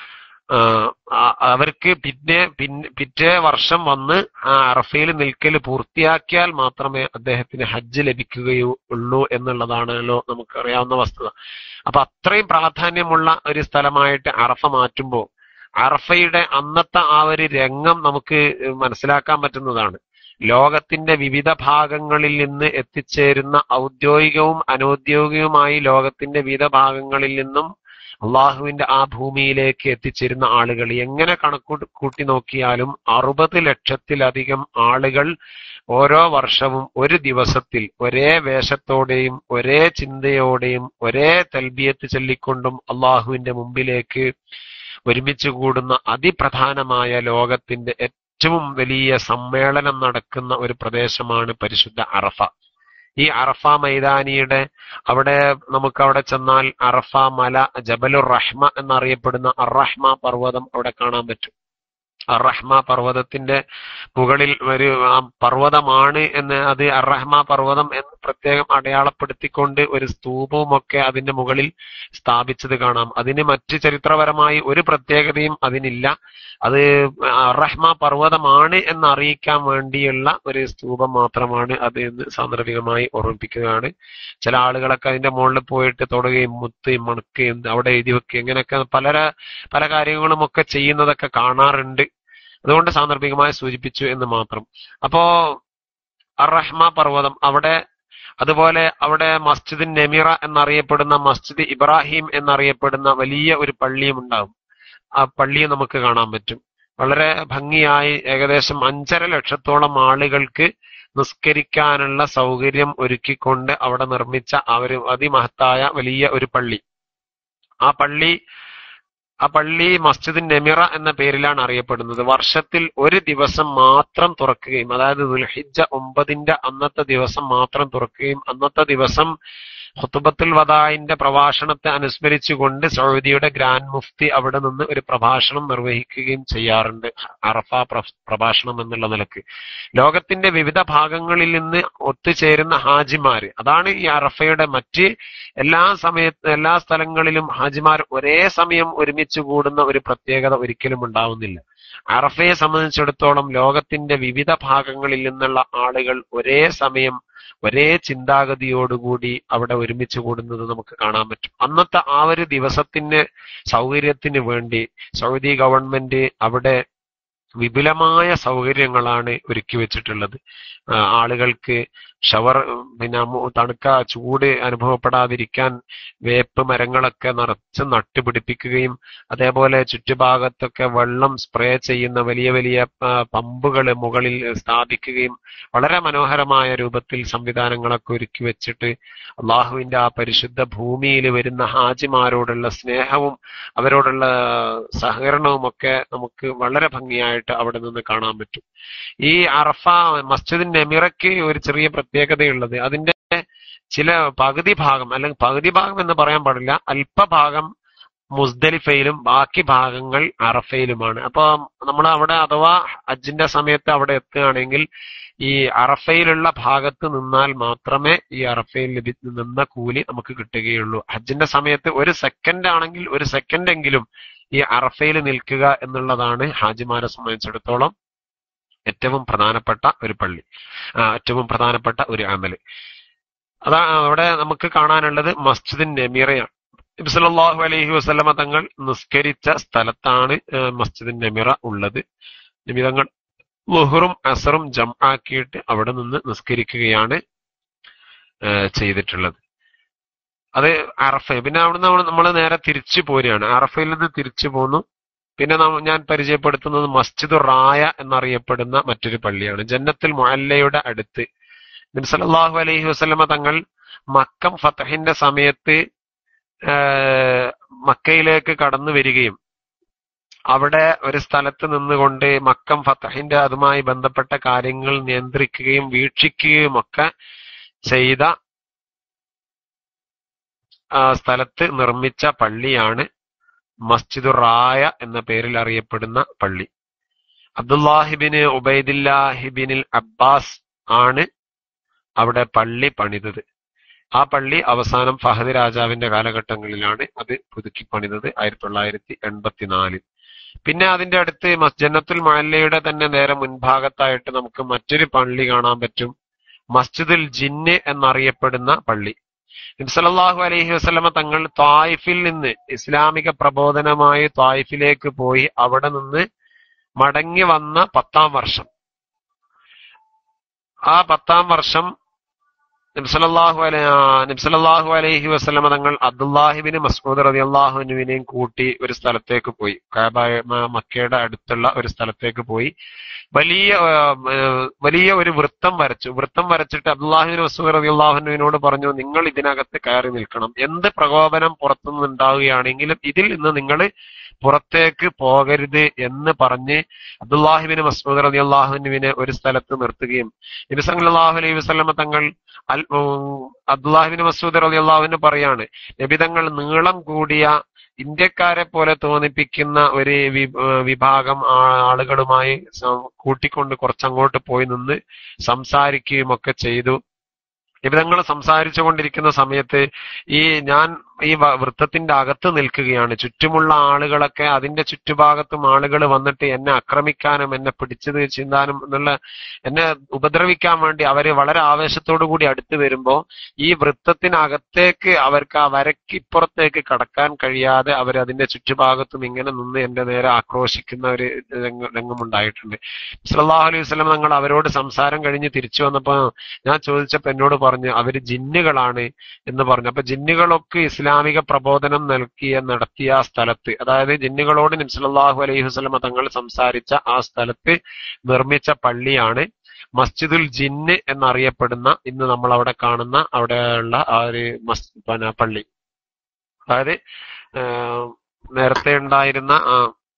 ആ, ആ- അവർക്ക് പിന്നെ പിന്നെ പിറ്റേ വർഷം വന്ന് ആ അറഫയിൽ നിൽക്കൽ പൂർത്തിയാക്കിയാൽ മാത്രമേ അദ്ദേഹത്തിന് ഹജ്ജ് ലഭിക്കുകയുള്ളൂ എന്നുള്ളതാണല്ലോ നമുക്കറിയാവുന്ന വസ്തുത അപ്പൊ അത്രയും പ്രാധാന്യമുള്ള ഒരു സ്ഥലമായിട്ട് അറഫ മാറ്റുമ്പോൾ അറഫയുടെ അന്നത്തെ ആ ഒരു രംഗം നമുക്ക് മനസ്സിലാക്കാൻ പറ്റുന്നതാണ് ലോകത്തിന്റെ വിവിധ ഭാഗങ്ങളിൽ നിന്ന് എത്തിച്ചേരുന്ന ഔദ്യോഗികവും അനൗദ്യോഗികവുമായി ലോകത്തിന്റെ വിവിധ ഭാഗങ്ങളിൽ നിന്നും അള്ളാഹുവിന്റെ ആ ഭൂമിയിലേക്ക് എത്തിച്ചേരുന്ന ആളുകൾ എങ്ങനെ കണക്കു കൂട്ടി നോക്കിയാലും അറുപത് ലക്ഷത്തിലധികം ആളുകൾ ഓരോ വർഷവും ഒരു ദിവസത്തിൽ ഒരേ വേഷത്തോടെയും ഒരേ ചിന്തയോടെയും ഒരേ തൽബിയത്ത് ചൊല്ലിക്കൊണ്ടും അള്ളാഹുവിന്റെ മുമ്പിലേക്ക് ഒരുമിച്ച് കൂടുന്ന അതിപ്രധാനമായ ലോകത്തിന്റെ ഏറ്റവും വലിയ സമ്മേളനം നടക്കുന്ന ഒരു പ്രദേശമാണ് പരിശുദ്ധ അറഫ ഈ അറഫ മൈതാനിയുടെ അവിടെ നമുക്ക് അവിടെ ചെന്നാൽ അറഫ മല ജബലുർ റഹ്മ എന്നറിയപ്പെടുന്ന അറഹ്മ പർവ്വതം അവിടെ കാണാൻ പറ്റും അറഹ്മ പർവ്വതത്തിന്റെ മുകളിൽ ഒരു ആ പർവ്വതമാണ് എന്ന് അത് അറഹ്മ പർവ്വതം എന്ന് പ്രത്യേകം അടയാളപ്പെടുത്തിക്കൊണ്ട് ഒരു സ്തൂപവും ഒക്കെ അതിന്റെ മുകളിൽ സ്ഥാപിച്ചത് കാണാം അതിന് മറ്റ് ചരിത്രപരമായി ഒരു പ്രത്യേകതയും അതിനില്ല അത് അറഹ്മ പർവ്വതമാണ് എന്ന് അറിയിക്കാൻ വേണ്ടിയുള്ള ഒരു സ്തൂപം മാത്രമാണ് അത് എന്ന് സാന്ദർഭികമായി ഓർമ്മിപ്പിക്കുകയാണ് ചില ആളുകളൊക്കെ അതിന്റെ മുകളിൽ പോയിട്ട് തൊടുകയും മുത്തുകയും മണക്കുകയും അവിടെ എഴുതി വെക്കുകയും ഇങ്ങനെയൊക്കെ പല പല കാര്യങ്ങളും ഒക്കെ ചെയ്യുന്നതൊക്കെ കാണാറുണ്ട് അതുകൊണ്ട് സാന്ദർഭികമായി സൂചിപ്പിച്ചു എന്ന് മാത്രം അപ്പോ അറഹ്മ പർവ്വതം അവിടെ അതുപോലെ അവിടെ മസ്ജിദ് നെമിറ എന്നറിയപ്പെടുന്ന മസ്ജിദ് ഇബ്രാഹിം എന്നറിയപ്പെടുന്ന വലിയ ഒരു പള്ളിയും ഉണ്ടാകും ആ പള്ളിയെ നമുക്ക് കാണാൻ പറ്റും വളരെ ഭംഗിയായി ഏകദേശം അഞ്ചര ലക്ഷത്തോളം ആളുകൾക്ക് നിസ്കരിക്കാനുള്ള സൗകര്യം ഒരുക്കിക്കൊണ്ട് അവിടെ നിർമ്മിച്ച ആ ഒരു അതിമഹത്തായ വലിയ ഒരു പള്ളി ആ പള്ളി ആ പള്ളി മസ്ജിദ് നെമിറ എന്ന പേരിലാണ് അറിയപ്പെടുന്നത് വർഷത്തിൽ ഒരു ദിവസം മാത്രം തുറക്കുകയും അതായത് ദുൽഹിജ്ജ ഒമ്പതിന്റെ അന്നത്തെ ദിവസം മാത്രം തുറക്കുകയും അന്നത്തെ ദിവസം ഹുത്തുബത്തുൽ വദായിന്റെ പ്രഭാഷണത്തെ അനുസ്മരിച്ചുകൊണ്ട് സൗദിയുടെ ഗ്രാൻഡ് മുഫ്തി അവിടെ നിന്ന് ഒരു പ്രഭാഷണം നിർവഹിക്കുകയും ചെയ്യാറുണ്ട് അറഫ പ്ര- പ്രഭാഷണം എന്നുള്ള നിലക്ക് ലോകത്തിന്റെ വിവിധ ഭാഗങ്ങളിൽ നിന്ന് ഒത്തുചേരുന്ന ഹാജിമാര് അതാണ് ഈ അറഫയുടെ മറ്റ് എല്ലാ സമയത്ത് എല്ലാ സ്ഥലങ്ങളിലും ഹാജിമാർ ഒരേ സമയം ഒരുമിച്ച് കൂടുന്ന ഒരു പ്രത്യേകത ഒരിക്കലും ഉണ്ടാവുന്നില്ല അറഫയെ സംബന്ധിച്ചിടത്തോളം ലോകത്തിന്റെ വിവിധ ഭാഗങ്ങളിൽ നിന്നുള്ള ആളുകൾ ഒരേ സമയം ഒരേ ചിന്താഗതിയോടുകൂടി അവിടെ ഒരുമിച്ച് കൂടുന്നത് നമുക്ക് കാണാൻ പറ്റും അന്നത്തെ ആ ഒരു ദിവസത്തിന് സൗകര്യത്തിന് വേണ്ടി സൗദി ഗവൺമെന്റ് അവിടെ വിപുലമായ സൗകര്യങ്ങളാണ് ഒരുക്കി വെച്ചിട്ടുള്ളത് ആ, ആളുകൾക്ക് ഷവർ പിന്നെ മു- തണുക്ക ചൂട് അനുഭവപ്പെടാതിരിക്കാൻ വേപ്പ് മരങ്ങളൊക്കെ നിറച്ച് നട്ടുപിടിപ്പിക്കുകയും അതേപോലെ ചുറ്റുഭാഗത്തൊക്കെ വെള്ളം സ്പ്രേ ചെയ്യുന്ന വലിയ വലിയ പമ്പുകൾ മുകളിൽ സ്ഥാപിക്കുകയും വളരെ മനോഹരമായ രൂപത്തിൽ സംവിധാനങ്ങളൊക്കെ ഒരുക്കി വെച്ചിട്ട് അള്ളാഹുവിന്റെ ആ പരിശുദ്ധ ഭൂമിയിൽ വരുന്ന ഹാജിമാരോടുള്ള സ്നേഹവും അവരോടുള്ള സഹകരണവും ഒക്കെ നമുക്ക് വളരെ ഭംഗിയായിട്ട് അവിടെ നിന്ന് കാണാൻ പറ്റും ഈ അറഫ മസ്ജിദ് നെമിറയ്ക്ക് ഒരു ചെറിയ പ്രത്യേകത പ്രത്യേകതയുള്ളത് അതിന്റെ ചില പകുതി ഭാഗം അല്ലെങ്കിൽ പകുതി ഭാഗം എന്ന് പറയാൻ പാടില്ല അല്പഭാഗം മുസ്ദലിഫയിലും ബാക്കി ഭാഗങ്ങൾ അറഫയിലുമാണ് അപ്പൊ നമ്മൾ അവിടെ അഥവാ ഹജ്ജിന്റെ സമയത്ത് അവിടെ എത്തുകയാണെങ്കിൽ ഈ അറഫയിലുള്ള ഭാഗത്ത് നിന്നാൽ മാത്രമേ ഈ അറഫയിൽ ലഭി നിന്ന കൂലി നമുക്ക് കിട്ടുകയുള്ളൂ ഹജ്ജിന്റെ സമയത്ത് ഒരു സെക്കൻഡ് ആണെങ്കിൽ ഒരു സെക്കൻഡ് എങ്കിലും ഈ അറഫയിൽ നിൽക്കുക എന്നുള്ളതാണ് ഹാജിമാരെ സംബന്ധിച്ചിടത്തോളം ഏറ്റവും പ്രധാനപ്പെട്ട ഒരു പള്ളി ആ, ഏറ്റവും പ്രധാനപ്പെട്ട ഒരു അമല് അതാ അവിടെ നമുക്ക് കാണാനുള്ളത് മസ്ജിദിൻ നമീറയാണ് നബി സല്ലല്ലാഹു അലൈഹി വസല്ലമ തങ്ങൾ നിസ്കരിച്ച സ്ഥലത്താണ് ആ, മസ്ജിദിൻ നമിറ ഉള്ളത് നബി തങ്ങൾ ലുഹറും അസറും ജം ആക്കിയിട്ട് അവിടെ നിന്ന് നിസ്കരിക്കുകയാണ് ആ, ചെയ്തിട്ടുള്ളത് അത് അറഫ പിന്നെ അവിടെ നമ്മൾ നമ്മൾ നേരെ തിരിച്ചു പോരുകയാണ് അറഫയിൽ നിന്ന് തിരിച്ചു പോന്നു പിന്നെ നാം- ഞാൻ പരിചയപ്പെടുത്തുന്നത് മസ്ജിദ് റായ എന്നറിയപ്പെടുന്ന മറ്റൊരു പള്ളിയാണ് ജന്നത്തുൽ മുഅല്ലയുടെ അടുത്ത് നബി സല്ലല്ലാഹു അലൈഹി വസല്ലമ തങ്ങൾ മക്കം ഫതഹിന്റെ സമയത്ത് ആഹ് മക്കയിലേക്ക് കടന്നു വരികയും അവിടെ ഒരു സ്ഥലത്ത് നിന്നുകൊണ്ട് മക്കം ഫതഹിന്റെ അതുമായി ബന്ധപ്പെട്ട കാര്യങ്ങൾ നിയന്ത്രിക്കുകയും വീക്ഷിക്കുകയും ഒക്കെ ചെയ്ത ആ സ്ഥലത്ത് നിർമ്മിച്ച പള്ളിയാണ് മസ്ജിദുർ റായ എന്ന പേരിൽ അറിയപ്പെടുന്ന പള്ളി അബ്ദുല്ലാഹിബിന് ഉബൈദില്ലാഹിബിനിൽ അബ്ബാസ് ആണ് അവിടെ പള്ളി പണിതത് ആ പള്ളി അവസാനം ഫഹദ് രാജാവിന്റെ കാലഘട്ടങ്ങളിലാണ് അത് പുതുക്കി പണിതത് ആയിരത്തി തൊള്ളായിരത്തി എൺപത്തിനാലിൽ പിന്നെ അതിന്റെ അടുത്ത് മസ് ജന്നത്തുൽ മഹല്ലയുടെ തന്നെ നേരെ മുൻഭാഗത്തായിട്ട് നമുക്ക് മറ്റൊരു പള്ളി കാണാൻ പറ്റും മസ്ജിദുൽ ജിന്ന് എന്നറിയപ്പെടുന്ന പള്ളി നബ്സലല്ലാഹു അലൈഹി വസല്ലമ തങ്ങൾ തായിഫിൽ നിന്ന് ഇസ്ലാമിക പ്രബോധനമായി തായിഫിലേക്ക് പോയി അവിടെ നിന്ന് മടങ്ങി വന്ന പത്താം വർഷം ആ പത്താം വർഷം നബ്സലല്ലാഹു അലൈ നബ്സലല്ലാഹു അലൈഹി വസല്ലമ തങ്ങൾ അബ്ദുല്ലാഹിബിന് മസ്ഊദ് റളിയല്ലാഹുവിനെയും കൂട്ടി ഒരു സ്ഥലത്തേക്ക് പോയി കാബ മ- മക്കയുടെ അടുത്തുള്ള ഒരു സ്ഥലത്തേക്ക് പോയി വലിയ ആ, ഏർ, വലിയ ഒരു വൃത്തം വരച്ചു വൃത്തം വരച്ചിട്ട് അബ്ദുല്ലാഹിബിൻ മസൂദ് റളിയല്ലാഹുവിനോട് പറഞ്ഞു നിങ്ങൾ ഇതിനകത്ത് കയറി നിൽക്കണം എന്ത് പ്രകോപനം പുറത്തുനിന്ന് ഉണ്ടാവുകയാണെങ്കിലും ഇതിൽ നിന്ന് നിങ്ങൾ പുറത്തേക്ക് പോകരുത് എന്ന് പറഞ്ഞ് അബ്ദുല്ലാഹിബിൻ മസൂദ് റളിയല്ലാഹുവിനെ ഒരു സ്ഥലത്ത് നിർത്തുകയും നബി സല്ലല്ലാഹു അലൈഹി വസല്ലമ തങ്ങൾ അൽ ഉം, അബ്ദുല്ലാഹിബിൻ മസൂദ് റളിയല്ലാഹുവിന് പറയാണ് നബി തങ്ങൾ നീളം കൂടിയ ഇന്ത്യക്കാരെ പോലെ തോന്നിപ്പിക്കുന്ന ഒരു വി- ഏർ വിഭാഗം ആ- ആളുകളുമായി സം- കൂട്ടിക്കൊണ്ട് കുറച്ചങ്ങോട്ട് പോയി നിന്ന് സംസാരിക്കുകയും ഒക്കെ ചെയ്തു ഇവതങ്ങൾ സംസാരിച്ചു കൊണ്ടിരിക്കുന്ന സമയത്ത് ഈ ഞാൻ ഈ വ- വൃത്തത്തിന്റെ അകത്ത് നിൽക്കുകയാണ് ചുറ്റുമുള്ള ആളുകളൊക്കെ അതിന്റെ ചുറ്റുഭാഗത്തും ആളുകൾ വന്നിട്ട് എന്നെ ആക്രമിക്കാനും എന്നെ പിടിച്ചത് ചിന്താനും എന്നുള്ള എന്നെ ഉപദ്രവിക്കാൻ വേണ്ടി അവര് വളരെ ആവേശത്തോടു കൂടി അടുത്ത് വരുമ്പോ ഈ വൃത്തത്തിനകത്തേക്ക് അവർക്ക് ആ വരയ്ക്ക് ഇപ്പുറത്തേക്ക് കടക്കാൻ കഴിയാതെ അവർ അതിന്റെ ചുറ്റുഭാഗത്തും ഇങ്ങനെ നിന്ന് എന്റെ നേരെ ആക്രോശിക്കുന്ന ഒരു രംഗ- രംഗമുണ്ടായിട്ടുണ്ട് സല്ലല്ലാഹു അലൈഹി വസല്ലം തങ്ങൾ അവരോട് സംസാരം കഴിഞ്ഞ് തിരിച്ചു വന്നപ്പോ ഞാൻ ചോദിച്ചപ്പോ എന്നോട് പറഞ്ഞു അവര് ജിന്നുകളാണ് എന്ന് പറഞ്ഞു അപ്പൊ ജിന്നുകളൊക്കെ ഇസ്ലാമിക പ്രബോധനം നൽകിയ നടത്തിയ ആ സ്ഥലത്ത് അതായത് ജിന്നുകളോട് നബ്സല്ലാഹു അലൈഹി വസല്ലമ തങ്ങൾ സംസാരിച്ച ആ സ്ഥലത്ത് നിർമ്മിച്ച പള്ളിയാണ് മസ്ജിദുൽ ജിന്ന് എന്നറിയപ്പെടുന്ന ഇന്ന് നമ്മൾ അവിടെ കാണുന്ന അവിടെയുള്ള ആ ഒരു മസ് പിന്നെ പള്ളി അതായത് ആഹ് നേരത്തെ ഉണ്ടായിരുന്ന ആ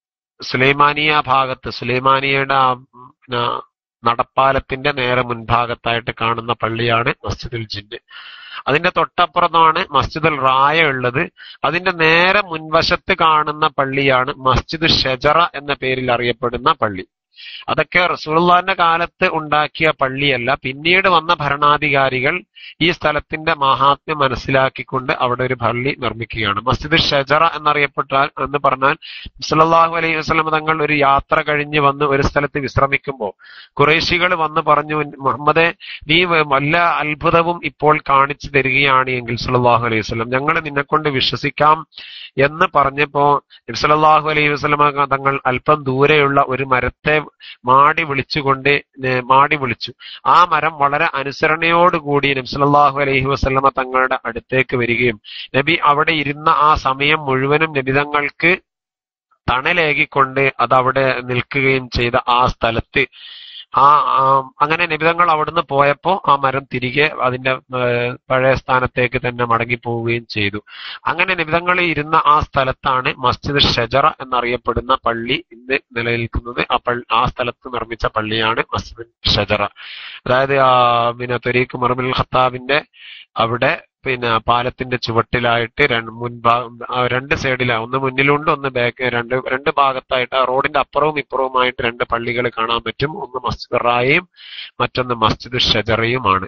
സുലൈമാനിയ ഭാഗത്ത് സുലൈമാനിയയുടെ ആ ഉം, പിന്നെ നടപ്പാലത്തിന്റെ നേരെ മുൻഭാഗത്തായിട്ട് കാണുന്ന പള്ളിയാണ് മസ്ജിദുൽ ജിന്ന് അതിന്റെ തൊട്ടപ്പുറത്താണ് മസ്ജിദുൽ റായ ഉള്ളത് അതിന്റെ നേരെ മുൻവശത്ത് കാണുന്ന പള്ളിയാണ് മസ്ജിദ് ഷെജറ എന്ന പേരിൽ അറിയപ്പെടുന്ന പള്ളി അതൊക്കെ റസൂലുള്ളാഹിന്റെ കാലത്ത് ഉണ്ടാക്കിയ പള്ളിയല്ല പിന്നീട് വന്ന ഭരണാധികാരികൾ ഈ സ്ഥലത്തിന്റെ മഹാത്മ്യം മനസ്സിലാക്കിക്കൊണ്ട് അവിടെ ഒരു പള്ളി നിർമ്മിക്കുകയാണ് മസ്ജിദ് ഷെജറ എന്നറിയപ്പെട്ടാൽ എന്ന് പറഞ്ഞാൽ സല്ലല്ലാഹു അലൈഹി വസല്ലം തങ്ങൾ ഒരു യാത്ര കഴിഞ്ഞ് വന്ന് ഒരു സ്ഥലത്ത് വിശ്രമിക്കുമ്പോൾ കുറേശികൾ വന്ന് പറഞ്ഞു മുഹമ്മദെ നീ വ- വല്ല അത്ഭുതവും ഇപ്പോൾ കാണിച്ചു തരികയാണ് എങ്കിൽ സല്ലല്ലാഹു അലൈഹി വസല്ലം ഞങ്ങൾ നിന്നെ കൊണ്ട് വിശ്വസിക്കാം എന്ന് പറഞ്ഞപ്പോ നബി സല്ലല്ലാഹു അലൈഹി വസല്ലമ തങ്ങൾ അല്പം ദൂരെയുള്ള ഒരു മരത്തെ മാടി വിളിച്ചുകൊണ്ട് നെ- മാടി വിളിച്ചു ആ മരം വളരെ അനുസരണയോടുകൂടി നബി സല്ലല്ലാഹു അലൈഹി വസല്ലമ തങ്ങളുടെ അടുത്തേക്ക് വരികയും നബി അവിടെ ഇരുന്ന ആ സമയം മുഴുവനും നബി തങ്ങൾക്ക് തണലേകിക്കൊണ്ട് അത് അവിടെ നിൽക്കുകയും ചെയ്ത ആ സ്ഥലത്ത് ആ ആ, അങ്ങനെ നിബിതങ്ങൾ അവിടുന്ന് പോയപ്പോ ആ മരം തിരികെ അതിന്റെ ഏഹ്, പഴയ സ്ഥാനത്തേക്ക് തന്നെ മടങ്ങി പോവുകയും ചെയ്തു അങ്ങനെ നിബിതങ്ങൾ ഇരുന്ന ആ സ്ഥലത്താണ് മസ്ജിദ് ഷജറ എന്നറിയപ്പെടുന്ന പള്ളി ഇന്ന് നിലനിൽക്കുന്നത് ആ പള്ളി ആ സ്ഥലത്ത് നിർമ്മിച്ച പള്ളിയാണ് മസ്ജിദ് ഷജറ അതായത് ആ പിന്നെ തൊരീഖ് മർമുൽ ഖത്താബിന്റെ അവിടെ പിന്നെ പാലത്തിന്റെ ചുവട്ടിലായിട്ട് രണ്ട് മുൻഭാഗം ആ രണ്ട് സൈഡിലാണ് ഒന്ന് മുന്നിലുണ്ട് ഒന്ന് ബാക്ക് രണ്ട് രണ്ട് ഭാഗത്തായിട്ട് ആ റോഡിന്റെ അപ്പുറവും ഇപ്പുറവുമായിട്ട് രണ്ട് പള്ളികൾ കാണാൻ പറ്റും ഒന്ന് മസ്ജിദ് റായും മറ്റൊന്ന് മസ്ജിദ് ഷജറയുമാണ്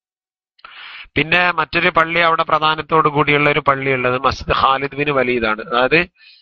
പിന്നെ മറ്റൊരു പള്ളി അവിടെ പ്രധാനത്തോടു കൂടിയുള്ള ഒരു പള്ളിയുള്ളത് മസ്ജിദ് ഖാലിദ് ബിൻ വലീദാണ് അതായത്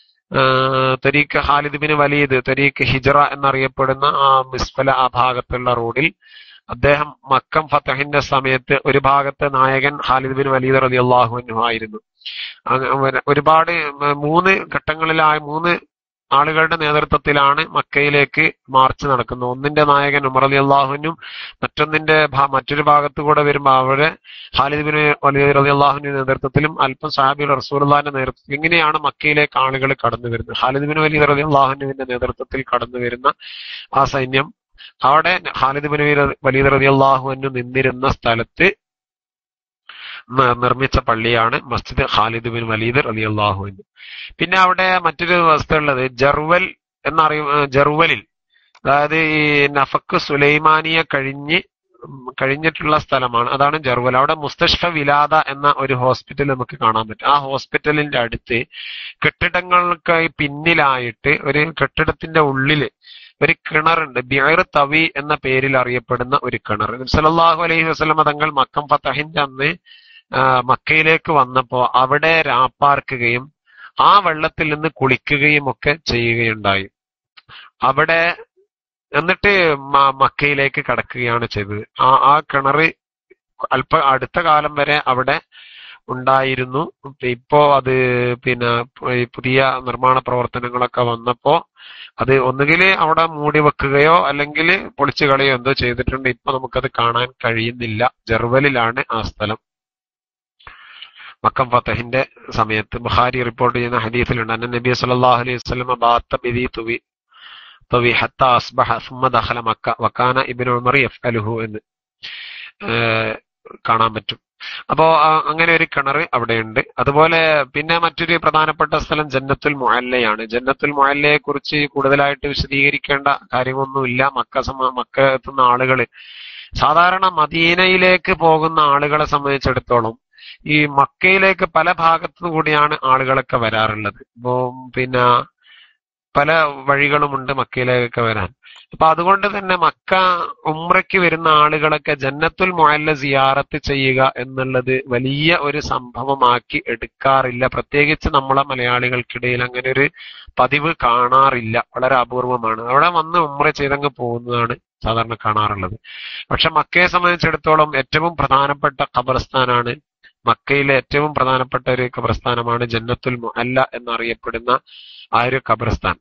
Tariq Khalid bin Walid Tariq Hijra എന്നറിയപ്പെടുന്ന ആ മിസ്ഫല ആ ഭാഗത്തുള്ള റോഡിൽ അദ്ദേഹം മക്കം ഫത്തഹിന്റെ സമയത്ത് ഒരു ഭാഗത്ത് നായകൻ ഖാലിദ് ബിൻ വലീദ് റലി അള്ളാഹു ആയിരുന്നു അങ്ങ- ഒരുപാട് മൂന്ന് ഘട്ടങ്ങളിലായി മൂന്ന് ആളുകളുടെ നേതൃത്വത്തിലാണ് മക്കയിലേക്ക് മാർച്ച് നടക്കുന്നത് ഒന്നിന്റെ നായകൻ ഉമർ അലി അള്ളാഹുനും മറ്റൊന്നിന്റെ ഭാ- മറ്റൊരു ഭാഗത്ത് കൂടെ വരുമ്പോൾ അവരെ ഖാലിദ് ബിൻ വലീദ് റലി അള്ളാഹുവിന്റെ നേതൃത്വത്തിലും അല്പം സാഹിബിൽ റസൂലുള്ളാഹിന്റെ നേതൃത്വത്തിൽ ഇങ്ങനെയാണ് മക്കയിലേക്ക് ആളുകൾ കടന്നു വരുന്നത് ഖാലിദ് ബിൻ വലീദ് റലി അള്ളാഹുവിന്റെ നേതൃത്വത്തിൽ കടന്നു വരുന്ന ആ സൈന്യം അവിടെ ഖാലിദ് ബിൻ വലീദ് റലി അള്ളാഹു നിന്നിരുന്ന സ്ഥലത്ത് ന- നിർമ്മിച്ച പള്ളിയാണ് മസ്ജിദ് ഖാലിദ് ബിൻ വലീദ് റലി അള്ളാഹു പിന്നെ അവിടെ മറ്റൊരു വസ്തു ഉള്ളത് ജർവൽ എന്നറിയ ജർവലിൽ അതായത് ഈ നഫക്ക് സുലൈമാനിയ കഴിഞ്ഞ് ഉം കഴിഞ്ഞിട്ടുള്ള സ്ഥലമാണ് അതാണ് ജർവൽ അവിടെ മുസ്തഷ്ഫ വിലാദ എന്ന ഒരു ഹോസ്പിറ്റൽ നമുക്ക് കാണാൻ പറ്റും ആ ഹോസ്പിറ്റലിന്റെ അടുത്ത് കെട്ടിടങ്ങൾക്കായി പിന്നിലായിട്ട് ഒരു കെട്ടിടത്തിന്റെ ഉള്ളില് ഒരു കിണറുണ്ട് ബിയർ തവി എന്ന പേരിൽ അറിയപ്പെടുന്ന ഒരു കിണർ സല്ലല്ലാഹു അലൈഹി വസല്ലമ തങ്ങൾ മക്കം ഫത്തഹിന്റെ അന്ന് ആ, മക്കയിലേക്ക് വന്നപ്പോ അവിടെ രാപ്പാർക്കുകയും ആ വെള്ളത്തിൽ നിന്ന് കുളിക്കുകയും ഒക്കെ ചെയ്യുകയുണ്ടായി അവിടെ എന്നിട്ട് മ- മക്കയിലേക്ക് കടക്കുകയാണ് ചെയ്തത് ആ ആ കിണറ് അല്പ അടുത്ത കാലം വരെ അവിടെ ഉണ്ടായിരുന്നു ഇപ്പോ അത് പിന്നെ ഈ പുതിയ നിർമ്മാണ പ്രവർത്തനങ്ങളൊക്കെ വന്നപ്പോ അത് ഒന്നുകിൽ അവിടെ മൂടി വെക്കുകയോ അല്ലെങ്കിൽ പൊളിച്ചു കളയോ എന്തോ ചെയ്തിട്ടുണ്ട് ഇപ്പൊ നമുക്കത് കാണാൻ കഴിയുന്നില്ല ജർവലിലാണ് ആ സ്ഥലം മക്കം ഫത്തഹിന്റെ സമയത്ത് ബുഖാരി റിപ്പോർട്ട് ചെയ്യുന്ന ഹദീസിലുണ്ട് അന്ന നബി സല്ലല്ലാഹു അലൈഹി വസല്ലം ബാത്ത ബിദി തുവി തുവി ഹത്ത അസ്ബഹ സുമ്മ ദഖല മക്ക വക്കാന ഇബ്നു ഉമർ യഫ്അലുഹു എന്ന് ഏഹ് കാണാൻ പറ്റും അപ്പോ ആ, അങ്ങനെ ഒരു കിണർ അവിടെയുണ്ട് അതുപോലെ പിന്നെ മറ്റൊരു പ്രധാനപ്പെട്ട സ്ഥലം ജന്നത്തുൽ മുഅല്ലയാണ് ജന്നത്തുൽ മുഅല്ലയെ കുറിച്ച് കൂടുതലായിട്ട് വിശദീകരിക്കേണ്ട കാര്യമൊന്നുമില്ല മക്ക സമ മക്ക എത്തുന്ന ആളുകള് സാധാരണ മദീനയിലേക്ക് പോകുന്ന ആളുകളെ സംബന്ധിച്ചിടത്തോളം ഈ മക്കയിലേക്ക് പല ഭാഗത്തു കൂടിയാണ് ആളുകളൊക്കെ വരാറുള്ളത് ഇപ്പോ പിന്നെ പല വഴികളുമുണ്ട് മക്കയിലേക്കൊക്കെ വരാൻ അപ്പൊ അതുകൊണ്ട് തന്നെ മക്ക ഉംറയ്ക്ക് വരുന്ന ആളുകളൊക്കെ ജന്നത്തുൽ മുഅല്ല സിയാറത്ത് ചെയ്യുക എന്നുള്ളത് വലിയ ഒരു സംഭവമാക്കി എടുക്കാറില്ല പ്രത്യേകിച്ച് നമ്മളെ മലയാളികൾക്കിടയിൽ അങ്ങനെ ഒരു പതിവ് കാണാറില്ല വളരെ അപൂർവമാണ് അവിടെ വന്ന് ഉംറ ചെയ്തങ്ങ് പോകുന്നതാണ് സാധാരണ കാണാറുള്ളത് പക്ഷെ മക്കയെ സംബന്ധിച്ചിടത്തോളം ഏറ്റവും പ്രധാനപ്പെട്ട ഖബർസ്ഥാനാണ് മക്കയിലെ ഏറ്റവും പ്രധാനപ്പെട്ട ഒരു ഖബർസ്ഥാനമാണ് ജന്നത്തുൽ മുഅല്ല എന്നറിയപ്പെടുന്ന ആ ഒരു ഖബർസ്ഥാൻ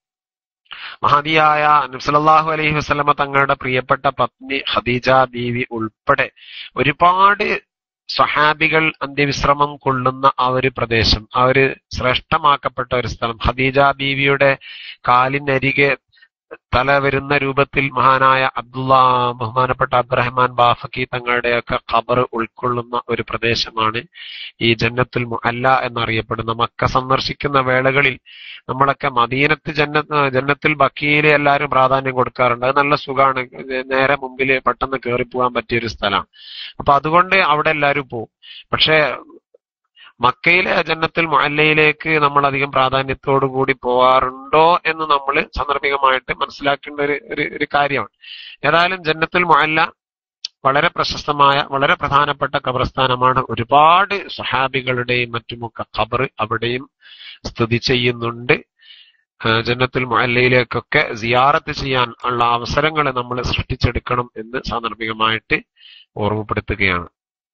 മഹതിയായ നബ്സലല്ലാഹു അലൈഹി വസല്ലമ തങ്ങളുടെ പ്രിയപ്പെട്ട പത്നി ഖദീജ ബീവി ഉൾപ്പെടെ ഒരുപാട് സ്വഹാബികൾ അന്ത്യവിശ്രമം കൊള്ളുന്ന ആ ഒരു പ്രദേശം ആ ഒരു ശ്രേഷ്ഠമാക്കപ്പെട്ട ഒരു സ്ഥലം ഖദീജ ബീവിയുടെ കാലിനരികെ തല വരുന്ന രൂപത്തിൽ മഹാനായ അബ്ദുള്ള ബഹുമാനപ്പെട്ട അബ്ദുറഹ്മാൻ ബാഫക്കി തങ്ങളുടെയൊക്കെ ഖബർ ഉൾക്കൊള്ളുന്ന ഒരു പ്രദേശമാണ് ഈ ജന്നത്തുൽ മുഅല്ല എന്നറിയപ്പെടുന്ന മക്ക സന്ദർശിക്കുന്ന വേളകളിൽ നമ്മളൊക്കെ മദീനത്ത് ജന്ന ജന്നത്തുൽ ബക്കിയിലെ എല്ലാവരും പ്രാധാന്യം കൊടുക്കാറുണ്ട് അത് നല്ല സുഖമാണ് നേരെ മുമ്പിൽ പെട്ടെന്ന് കയറി പോകാൻ പറ്റിയ ഒരു സ്ഥലമാണ് അപ്പൊ അതുകൊണ്ട് അവിടെ എല്ലാവരും പോകും പക്ഷെ മക്കയിലെ ജന്നത്തുൽ മുഅല്ലയിലേക്ക് നമ്മൾ അധികം പ്രാധാന്യത്തോടു കൂടി പോകാറുണ്ടോ എന്ന് നമ്മൾ സാന്ദർഭികമായിട്ട് മനസ്സിലാക്കേണ്ട ഒരു ഒരു ഒരു കാര്യമാണ് ഏതായാലും ജന്നത്തുൽ മുഅല്ല വളരെ പ്രശസ്തമായ വളരെ പ്രധാനപ്പെട്ട ഖബർസ്ഥാനമാണ് ഒരുപാട് സഹാബികളുടെയും മറ്റുമൊക്കെ ഖബർ അവിടെയും സ്ഥിതി ചെയ്യുന്നുണ്ട് ആ, ജന്നത്തുൽ മുഅല്ലയിലേക്കൊക്കെ സിയാറത്ത് ചെയ്യാൻ ഉള്ള അവസരങ്ങൾ നമ്മൾ സൃഷ്ടിച്ചെടുക്കണം എന്ന് സാന്ദർഭികമായിട്ട് ഓർമ്മപ്പെടുത്തുകയാണ്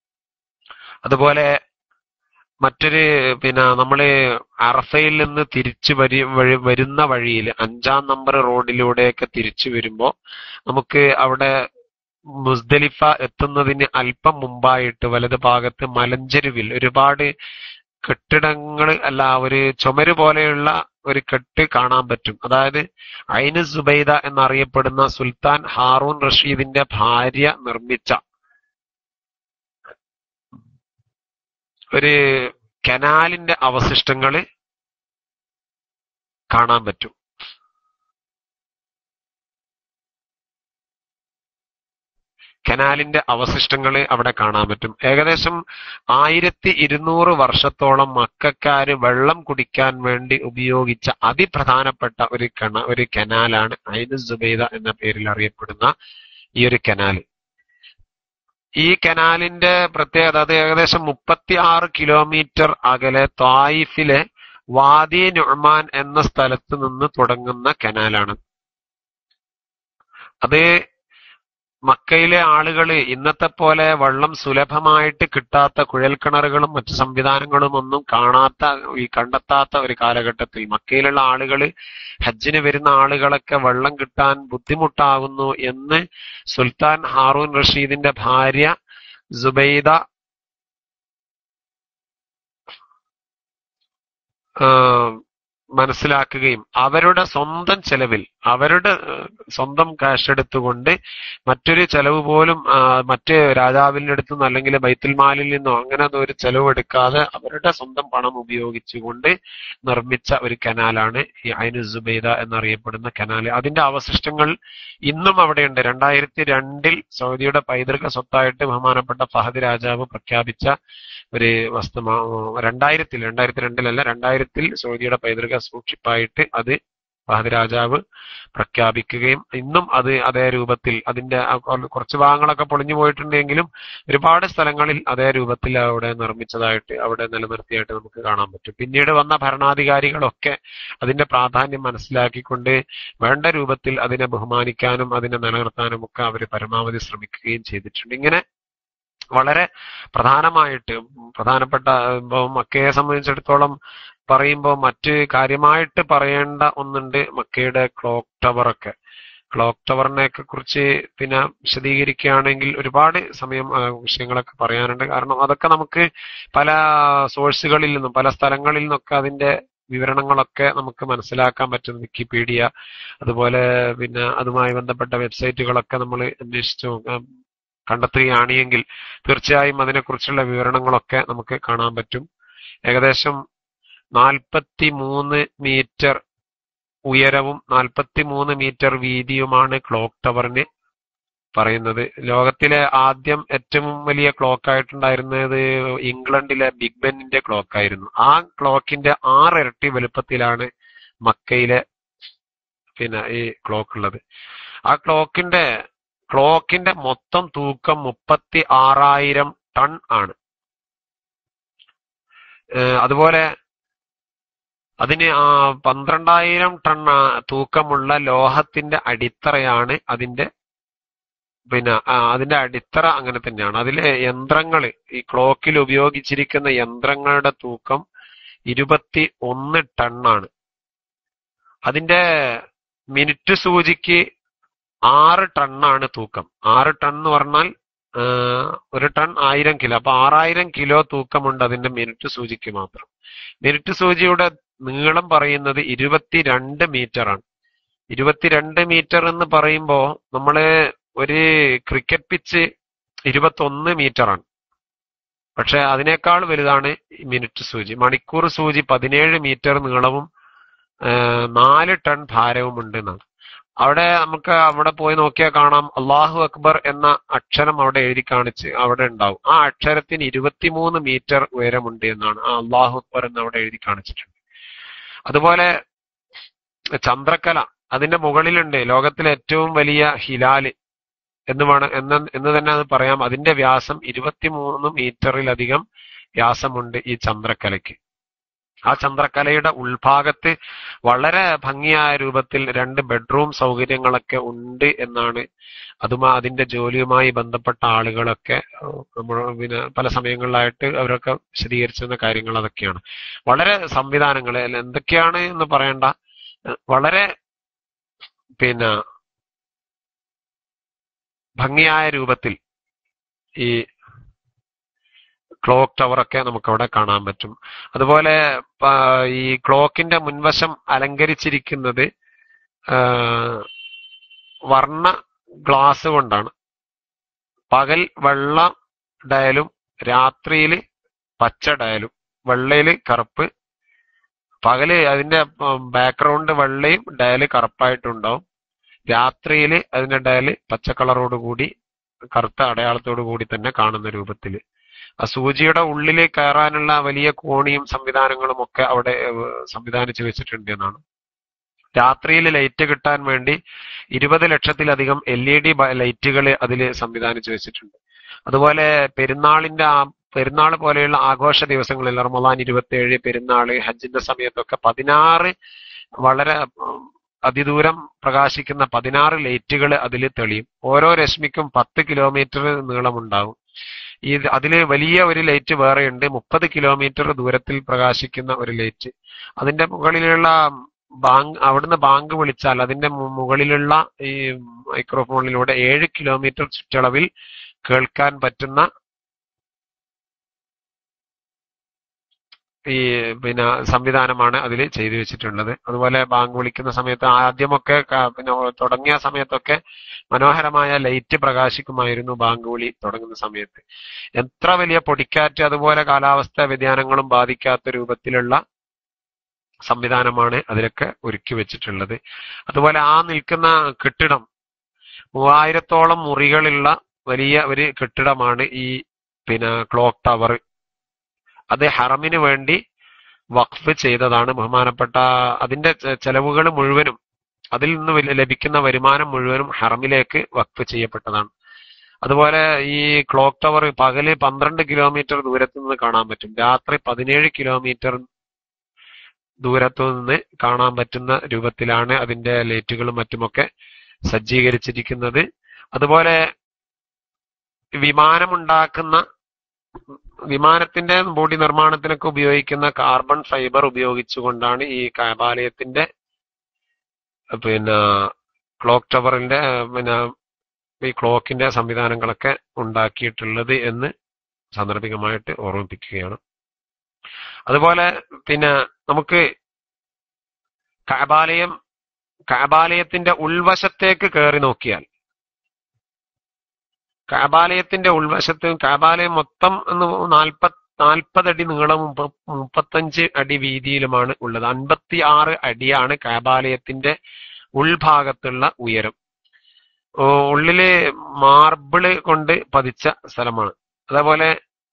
അതുപോലെ മറ്റൊരു പിന്നെ നമ്മള് അറഫയിൽ നിന്ന് തിരിച്ചു വരി വഴി വരുന്ന വഴിയിൽ അഞ്ചാം നമ്പർ റോഡിലൂടെയൊക്കെ തിരിച്ചു വരുമ്പോ നമുക്ക് അവിടെ മുസ്ദലിഫ എത്തുന്നതിന് അല്പം മുമ്പായിട്ട് വലത് ഭാഗത്ത് മലഞ്ചെരുവിൽ ഒരുപാട് കെട്ടിടങ്ങൾ അല്ല ഒരു ചുമര് പോലെയുള്ള ഒരു കെട്ട് കാണാൻ പറ്റും അതായത് ഐന് സുബൈദ എന്നറിയപ്പെടുന്ന സുൽത്താൻ ഹാറൂൺ റഷീദിന്റെ ഭാര്യ നിർമ്മിച്ച ഒരു കനാലിന്റെ അവശിഷ്ടങ്ങൾ കാണാൻ പറ്റും കനാലിന്റെ അവശിഷ്ടങ്ങൾ അവിടെ കാണാൻ പറ്റും ഏകദേശം ആയിരത്തി ഇരുന്നൂറ് വർഷത്തോളം മക്കാര് വെള്ളം കുടിക്കാൻ വേണ്ടി ഉപയോഗിച്ച അതിപ്രധാനപ്പെട്ട ഒരു കണ ഒരു കനാലാണ് ഐന് സുബൈദ എന്ന പേരിൽ അറിയപ്പെടുന്ന ഈ ഒരു കനാൽ ഈ കനാലിന്റെ പ്രത്യേകത അത് ഏകദേശം മുപ്പത്തി ആറ് കിലോമീറ്റർ അകലെ തായിഫിലെ വാദി നുഅ്മാൻ എന്ന സ്ഥലത്ത് നിന്ന് തുടങ്ങുന്ന കനാലാണ് അത് മക്കയിലെ ആളുകൾ ഇന്നത്തെ പോലെ വെള്ളം സുലഭമായിട്ട് കിട്ടാത്ത കുഴൽക്കിണറുകളും മറ്റു സംവിധാനങ്ങളും ഒന്നും കാണാത്ത ഈ കണ്ടെത്താത്ത ഒരു കാലഘട്ടത്തിൽ മക്കയിലുള്ള ആളുകൾ ഹജ്ജിന് വരുന്ന ആളുകളൊക്കെ വെള്ളം കിട്ടാൻ ബുദ്ധിമുട്ടാകുന്നു എന്ന് സുൽത്താൻ ഹാറൂൻ റഷീദിന്റെ ഭാര്യ സുബൈദ മനസ്സിലാക്കുകയും അവരുടെ സ്വന്തം ചെലവിൽ അവരുടെ സ്വന്തം കാശ് എടുത്തുകൊണ്ട് മറ്റൊരു ചെലവ് പോലും മറ്റ് രാജാവിന്റെ അടുത്തു നിന്നോ അല്ലെങ്കിൽ ബൈത്തുൽ മാലിൽ നിന്നോ അങ്ങനെ ഒരു ചെലവ് എടുക്കാതെ അവരുടെ സ്വന്തം പണം ഉപയോഗിച്ചുകൊണ്ട് നിർമ്മിച്ച ഒരു കനാലാണ് ഈ ഐനു സുബൈദ എന്നറിയപ്പെടുന്ന കനാൽ അതിന്റെ അവശിഷ്ടങ്ങൾ ഇന്നും അവിടെയുണ്ട് രണ്ടായിരത്തി രണ്ടിൽ സൗദിയുടെ പൈതൃക സ്വത്തായിട്ട് ബഹുമാനപ്പെട്ട ഫഹദ് രാജാവ് പ്രഖ്യാപിച്ച ഒരു വസ്തു രണ്ടായിരത്തിൽ രണ്ടായിരത്തി രണ്ടിലല്ല രണ്ടായിരത്തിൽ സൗദിയുടെ പൈതൃക സൂക്ഷിപ്പായിട്ട് അത് ഫഹദ് രാജാവ് പ്രഖ്യാപിക്കുകയും ഇന്നും അത് അതേ രൂപത്തിൽ അതിന്റെ കുറച്ച് ഭാഗങ്ങളൊക്കെ പൊളിഞ്ഞു പോയിട്ടുണ്ടെങ്കിലും ഒരുപാട് സ്ഥലങ്ങളിൽ അതേ രൂപത്തിൽ അവിടെ നിർമ്മിച്ചതായിട്ട് അവിടെ നിലനിർത്തിയായിട്ട് നമുക്ക് കാണാൻ പറ്റും പിന്നീട് വന്ന ഭരണാധികാരികളൊക്കെ അതിന്റെ പ്രാധാന്യം മനസ്സിലാക്കിക്കൊണ്ട് വേണ്ട രൂപത്തിൽ അതിനെ ബഹുമാനിക്കാനും അതിനെ നിലനിർത്താനും ഒക്കെ അവർ പരമാവധി ശ്രമിക്കുകയും ചെയ്തിട്ടുണ്ട് ഇങ്ങനെ വളരെ പ്രധാനമായിട്ട് പ്രധാനപ്പെട്ട മക്കയെ സംബന്ധിച്ചിടത്തോളം പറയുമ്പോൾ മറ്റ് കാര്യമായിട്ട് പറയേണ്ട ഒന്നുണ്ട് മക്കയുടെ ക്ലോക്ക് ടവർ ഒക്കെ ക്ലോക്ക് ടവറിനെ ഒക്കെ കുറിച്ച് പിന്നെ വിശദീകരിക്കുകയാണെങ്കിൽ ഒരുപാട് സമയം വിഷയങ്ങളൊക്കെ പറയാനുണ്ട് കാരണം അതൊക്കെ നമുക്ക് പല സോഴ്സുകളിൽ നിന്നും പല സ്ഥലങ്ങളിൽ നിന്നൊക്കെ അതിന്റെ വിവരണങ്ങളൊക്കെ നമുക്ക് മനസ്സിലാക്കാൻ പറ്റും വിക്കിപീഡിയ അതുപോലെ പിന്നെ അതുമായി ബന്ധപ്പെട്ട വെബ്സൈറ്റുകളൊക്കെ നമ്മൾ അന്വേഷിച്ചു കണ്ടെത്തുകയാണെങ്കിൽ തീർച്ചയായും അതിനെക്കുറിച്ചുള്ള വിവരണങ്ങളൊക്കെ നമുക്ക് കാണാൻ പറ്റും ഏകദേശം നാൽപ്പത്തി മൂന്ന് മീറ്റർ ഉയരവും നാൽപ്പത്തി മൂന്ന് മീറ്റർ വീതിയുമാണ് ക്ലോക്ക് ടവറിന് പറയുന്നത് ലോകത്തിലെ ആദ്യം ഏറ്റവും വലിയ ക്ലോക്ക് ആയിട്ടുണ്ടായിരുന്നത് ഇംഗ്ലണ്ടിലെ ബിഗ് ബെന്നിന്റെ ക്ലോക്ക് ആയിരുന്നു ആ ക്ലോക്കിന്റെ ആറിരട്ടി വലുപ്പത്തിലാണ് മക്കയിലെ പിന്നെ ഈ ക്ലോക്ക് ഉള്ളത് ആ ക്ലോക്കിന്റെ ക്ലോക്കിന്റെ മൊത്തം തൂക്കം മുപ്പത്തി ആറായിരം ടൺ ആണ് അതുപോലെ അതിന് പന്ത്രണ്ടായിരം ടൺ തൂക്കമുള്ള ലോഹത്തിന്റെ അടിത്തറയാണ് അതിന്റെ പിന്നെ അതിന്റെ അടിത്തറ അങ്ങനെ തന്നെയാണ് അതിലെ യന്ത്രങ്ങൾ ഈ ക്ലോക്കിൽ ഉപയോഗിച്ചിരിക്കുന്ന യന്ത്രങ്ങളുടെ തൂക്കം ഇരുപത്തി ഒന്ന് ടണ്ണാണ് അതിന്റെ മിനിറ്റ് സൂചിക്ക് ആറ് ടണ്ണാണ് തൂക്കം ആറ് ടൺ എന്ന് പറഞ്ഞാൽ ഒരു ടൺ ആയിരം കിലോ അപ്പൊ ആറായിരം കിലോ തൂക്കമുണ്ട് അതിന്റെ മിനിറ്റ് സൂചിക്ക് മാത്രം മിനിറ്റ് സൂചിയുടെ നീളം പറയുന്നത് ഇരുപത്തിരണ്ട് മീറ്റർ ആണ് ഇരുപത്തിരണ്ട് മീറ്റർ എന്ന് പറയുമ്പോ നമ്മള് ഒരു ക്രിക്കറ്റ് പിച്ച് ഇരുപത്തൊന്ന് മീറ്റർ ആണ് പക്ഷെ അതിനേക്കാൾ വലുതാണ് മിനിറ്റ് സൂചി മണിക്കൂർ സൂചി പതിനേഴ് മീറ്റർ നീളവും നാല് ടൺ ഭാരവും ഉണ്ട് എന്നാണ് അവിടെ നമുക്ക് അവിടെ പോയി നോക്കിയാൽ കാണാം അള്ളാഹു അക്ബർ എന്ന അക്ഷരം അവിടെ എഴുതി കാണിച്ച് അവിടെ ഉണ്ടാവും ആ അക്ഷരത്തിന് ഇരുപത്തിമൂന്ന് മീറ്റർ ഉയരമുണ്ട് എന്നാണ് ആ അള്ളാഹു അക്ബർ എന്ന് അവിടെ എഴുതി കാണിച്ചിട്ടുണ്ട് അതുപോലെ ചന്ദ്രക്കല അതിന്റെ മുകളിലുണ്ട് ലോകത്തിലെ ഏറ്റവും വലിയ ഹിലാല് എന്ന് വേണം എന്ന് എന്ന് തന്നെ അത് പറയാം അതിന്റെ വ്യാസം ഇരുപത്തിമൂന്ന് മീറ്ററിലധികം വ്യാസമുണ്ട് ഈ ചന്ദ്രക്കലയ്ക്ക് ആ ചന്ദ്രക്കലയുടെ ഉൾഭാഗത്ത് വളരെ ഭംഗിയായ രൂപത്തിൽ രണ്ട് ബെഡ്റൂം സൗകര്യങ്ങളൊക്കെ ഉണ്ട് എന്നാണ് അതുമാ അതിന്റെ ജോലിയുമായി ബന്ധപ്പെട്ട ആളുകളൊക്കെ നമ്മൾ പിന്നെ പല സമയങ്ങളിലായിട്ട് അവരൊക്കെ വിശദീകരിച്ചിരുന്ന കാര്യങ്ങൾ അതൊക്കെയാണ് വളരെ സംവിധാനങ്ങൾ എന്തൊക്കെയാണ് എന്ന് പറയണ്ട വളരെ പിന്നെ ഭംഗിയായ രൂപത്തിൽ ഈ ക്ലോക്ക് ടവറൊക്കെ നമുക്കവിടെ കാണാൻ പറ്റും അതുപോലെ പ- ഈ ക്ലോക്കിന്റെ മുൻവശം അലങ്കരിച്ചിരിക്കുന്നത് ആ, വർണ്ണ ഗ്ലാസ് കൊണ്ടാണ് പകൽ വെള്ള ഡയലും രാത്രിയിൽ പച്ച ഡയലും വെള്ളയില് കറുപ്പ് പകല് അതിന്റെ ബാക്ക്ഗ്രൗണ്ട് വെള്ളയും ഡയല് കറുപ്പായിട്ടുണ്ടാവും രാത്രിയിൽ അതിന്റെ ഡയല് പച്ച കളറോട് കൂടി കറുത്ത അടയാളത്തോടു കൂടി തന്നെ കാണുന്ന രൂപത്തില് ആ സൂചിയുടെ ഉള്ളിൽ കയറാനുള്ള വലിയ കോണിയും സംവിധാനങ്ങളും ഒക്കെ അവിടെ ഏഹ്, സംവിധാനിച്ചു വെച്ചിട്ടുണ്ട് എന്നാണ് രാത്രിയിൽ ലൈറ്റ് കിട്ടാൻ വേണ്ടി ഇരുപത് ലക്ഷത്തിലധികം എൽ ഇ ഡി ലൈറ്റുകൾ അതിൽ സംവിധാനിച്ചു വെച്ചിട്ടുണ്ട് അതുപോലെ പെരുന്നാളിന്റെ ആ പെരുന്നാൾ പോലെയുള്ള ആഘോഷ ദിവസങ്ങളിൽ റമദാൻ ഇരുപത്തിയേഴ് പെരുന്നാള് ഹജ്ജിന്റെ സമയത്തൊക്കെ പതിനാറ് വളരെ ഉം, അതിദൂരം പ്രകാശിക്കുന്ന പതിനാറ് ലൈറ്റുകൾ അതിൽ തെളിയും ഓരോ രശ്മിക്കും പത്ത് കിലോമീറ്റർ നീളമുണ്ടാവും ഈ അതില് വലിയ ഒരു ലൈറ്റ് വേറെയുണ്ട് മുപ്പത് കിലോമീറ്റർ ദൂരത്തിൽ പ്രകാശിക്കുന്ന ഒരു ലൈറ്റ് അതിന്റെ മുകളിലുള്ള ബാങ്ക് അവിടുന്ന് ബാങ്ക് വിളിച്ചാൽ അതിന്റെ മു- മുകളിലുള്ള ഈ മൈക്രോഫോണിലൂടെ ഏഴ് കിലോമീറ്റർ ചുറ്റളവിൽ കേൾക്കാൻ പറ്റുന്ന ഈ പിന്നെ സംവിധാനമാണ് അതിൽ ചെയ്തു വെച്ചിട്ടുള്ളത് അതുപോലെ ബാങ്ക് വിളിക്കുന്ന സമയത്ത് ആദ്യമൊക്കെ ക- പിന്നെ തുടങ്ങിയ സമയത്തൊക്കെ മനോഹരമായ ലൈറ്റ് പ്രകാശിക്കുമായിരുന്നു ബാങ്ക് വിളി തുടങ്ങുന്ന സമയത്ത് എത്ര വലിയ പൊടിക്കാറ്റ് അതുപോലെ കാലാവസ്ഥ വ്യതിയാനങ്ങളും ബാധിക്കാത്ത രൂപത്തിലുള്ള സംവിധാനമാണ് അതിലൊക്കെ ഒരുക്കി വെച്ചിട്ടുള്ളത് അതുപോലെ ആ നിൽക്കുന്ന കെട്ടിടം മൂവായിരത്തോളം മുറികളുള്ള വലിയ ഒരു കെട്ടിടമാണ് ഈ പിന്നെ ക്ലോക്ക് ടവർ അത് ഹറമിന് വേണ്ടി വഖഫ് ചെയ്തതാണ് ബഹുമാനപ്പെട്ട അതിന്റെ ചെലവുകൾ മുഴുവനും അതിൽ നിന്ന് വല- ലഭിക്കുന്ന വരുമാനം മുഴുവനും ഹറമിലേക്ക് വഖഫ് ചെയ്യപ്പെട്ടതാണ് അതുപോലെ ഈ ക്ലോക്ക് ടവർ പകല് പന്ത്രണ്ട് കിലോമീറ്റർ ദൂരത്ത് നിന്ന് കാണാൻ പറ്റും രാത്രി പതിനേഴ് കിലോമീറ്റർ ദൂരത്തു നിന്ന് കാണാൻ പറ്റുന്ന രൂപത്തിലാണ് അതിന്റെ ലൈറ്റുകളും മറ്റുമൊക്കെ സജ്ജീകരിച്ചിരിക്കുന്നത് അതുപോലെ വിമാനമുണ്ടാക്കുന്ന വിമാനത്തിന്റെ ബോഡി നിർമ്മാണത്തിനൊക്കെ ഉപയോഗിക്കുന്ന കാർബൺ ഫൈബർ ഉപയോഗിച്ചുകൊണ്ടാണ് ഈ കാബാലയത്തിന്റെ പിന്നെ ക്ലോക്ക് ടവറിന്റെ പിന്നെ ഈ ക്ലോക്കിന്റെ സംവിധാനങ്ങളൊക്കെ ഉണ്ടാക്കിയിട്ടുള്ളത് എന്ന് സാന്ദർഭികമായിട്ട് ഓർമ്മിപ്പിക്കുകയാണ് അതുപോലെ പിന്നെ നമുക്ക് കാബാലയം കാബാലയത്തിന്റെ ഉൾവശത്തേക്ക് കയറി നോക്കിയാൽ കാബാലയത്തിന്റെ ഉൾവശത്ത് കാബാലയം മൊത്തം എന്ന് നാൽപ്പത് നാൽപ്പതടി നീളവും മുപ്പ- മുപ്പത്തഞ്ച് അടി വീതിയിലുമാണ് ഉള്ളത് അൻപത്തി ആറ് അടിയാണ് കാബാലയത്തിന്റെ ഉൾഭാഗത്തുള്ള ഉയരം ഓ, ഉള്ളില് മാർബിള് കൊണ്ട് പതിച്ച സ്ഥലമാണ് അതേപോലെ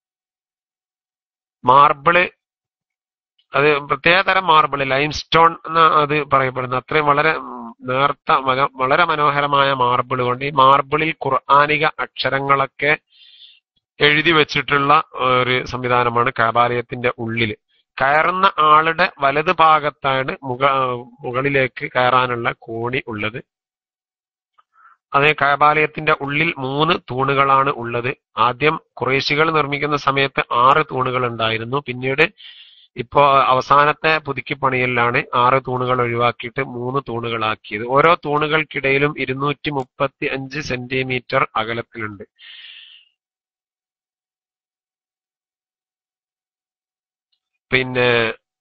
മാർബിള് അത് പ്രത്യേകതരം മാർബിള് ലൈം സ്റ്റോൺ എന്ന അത് പറയപ്പെടുന്നത് അത്രയും വളരെ ഉം, നേർത്ത മന- വളരെ മനോഹരമായ മാർബിൾ കൊണ്ട് ഈ മാർബിളിൽ ഖുർആാനിക അക്ഷരങ്ങളൊക്കെ എഴുതി വെച്ചിട്ടുള്ള ഒരു സംവിധാനമാണ് കാബാലയത്തിന്റെ ഉള്ളില് കയറുന്ന ആളുടെ വലത് ഭാഗത്താണ് മുക മുകളിലേക്ക് കയറാനുള്ള കോണി ഉള്ളത് അതേ കാബാലയത്തിന്റെ ഉള്ളിൽ മൂന്ന് തൂണുകളാണ് ഉള്ളത് ആദ്യം കുറേശികൾ നിർമ്മിക്കുന്ന സമയത്ത് ആറ് തൂണുകൾ ഉണ്ടായിരുന്നു പിന്നീട് ഇപ്പോ അവസാനത്തെ പുതുക്കിപ്പണിയലിലാണ് ആറ് തൂണുകൾ ഒഴിവാക്കിയിട്ട് മൂന്ന് തൂണുകളാക്കിയത് ഓരോ തൂണുകൾക്കിടയിലും ഇരുന്നൂറ്റി മുപ്പത്തി അഞ്ച് സെന്റിമീറ്റർ അകലത്തിലുണ്ട് പിന്നെ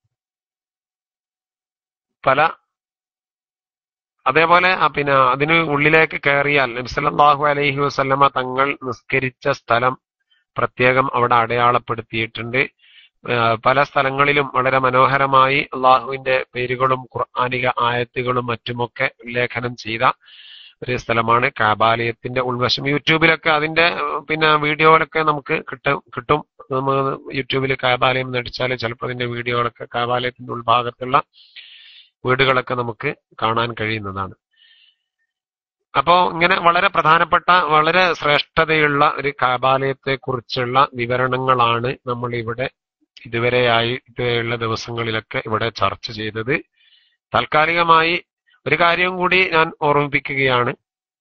പല അതേപോലെ ആ പിന്നെ അതിന് ഉള്ളിലേക്ക് കയറിയാൽ നബ്സല്ലാഹു അലൈഹി വസല്ലമ തങ്ങൾ നിസ്കരിച്ച സ്ഥലം പ്രത്യേകം അവിടെ അടയാളപ്പെടുത്തിയിട്ടുണ്ട് ആ, പല സ്ഥലങ്ങളിലും വളരെ മനോഹരമായി അള്ളാഹുവിന്റെ പേരുകളും ഖുർആാനിക ആയത്തുകളും മറ്റുമൊക്കെ ഉല്ലേഖനം ചെയ്ത ഒരു സ്ഥലമാണ് കാബാലയത്തിന്റെ ഉൾവശം യൂട്യൂബിലൊക്കെ അതിന്റെ ഏഹ്, പിന്നെ വീഡിയോയിലൊക്കെ നമുക്ക് കിട്ടും കിട്ടും നമ്മൾ യൂട്യൂബിൽ കാബാലയം നടിച്ചാൽ ചിലപ്പോൾ അതിന്റെ വീഡിയോകളൊക്കെ കാബാലയത്തിന്റെ ഉൾഭാഗത്തുള്ള വീടുകളൊക്കെ നമുക്ക് കാണാൻ കഴിയുന്നതാണ് അപ്പോ ഇങ്ങനെ വളരെ പ്രധാനപ്പെട്ട വളരെ ശ്രേഷ്ഠതയുള്ള ഒരു കാബാലയത്തെ കുറിച്ചുള്ള വിവരണങ്ങളാണ് നമ്മൾ ഇവിടെ ഇതുവരെയായി ഇതുവരെയുള്ള ദിവസങ്ങളിലൊക്കെ ഇവിടെ ചർച്ച ചെയ്തത് താൽക്കാലികമായി ഒരു കാര്യം കൂടി ഞാൻ ഓർമ്മിപ്പിക്കുകയാണ്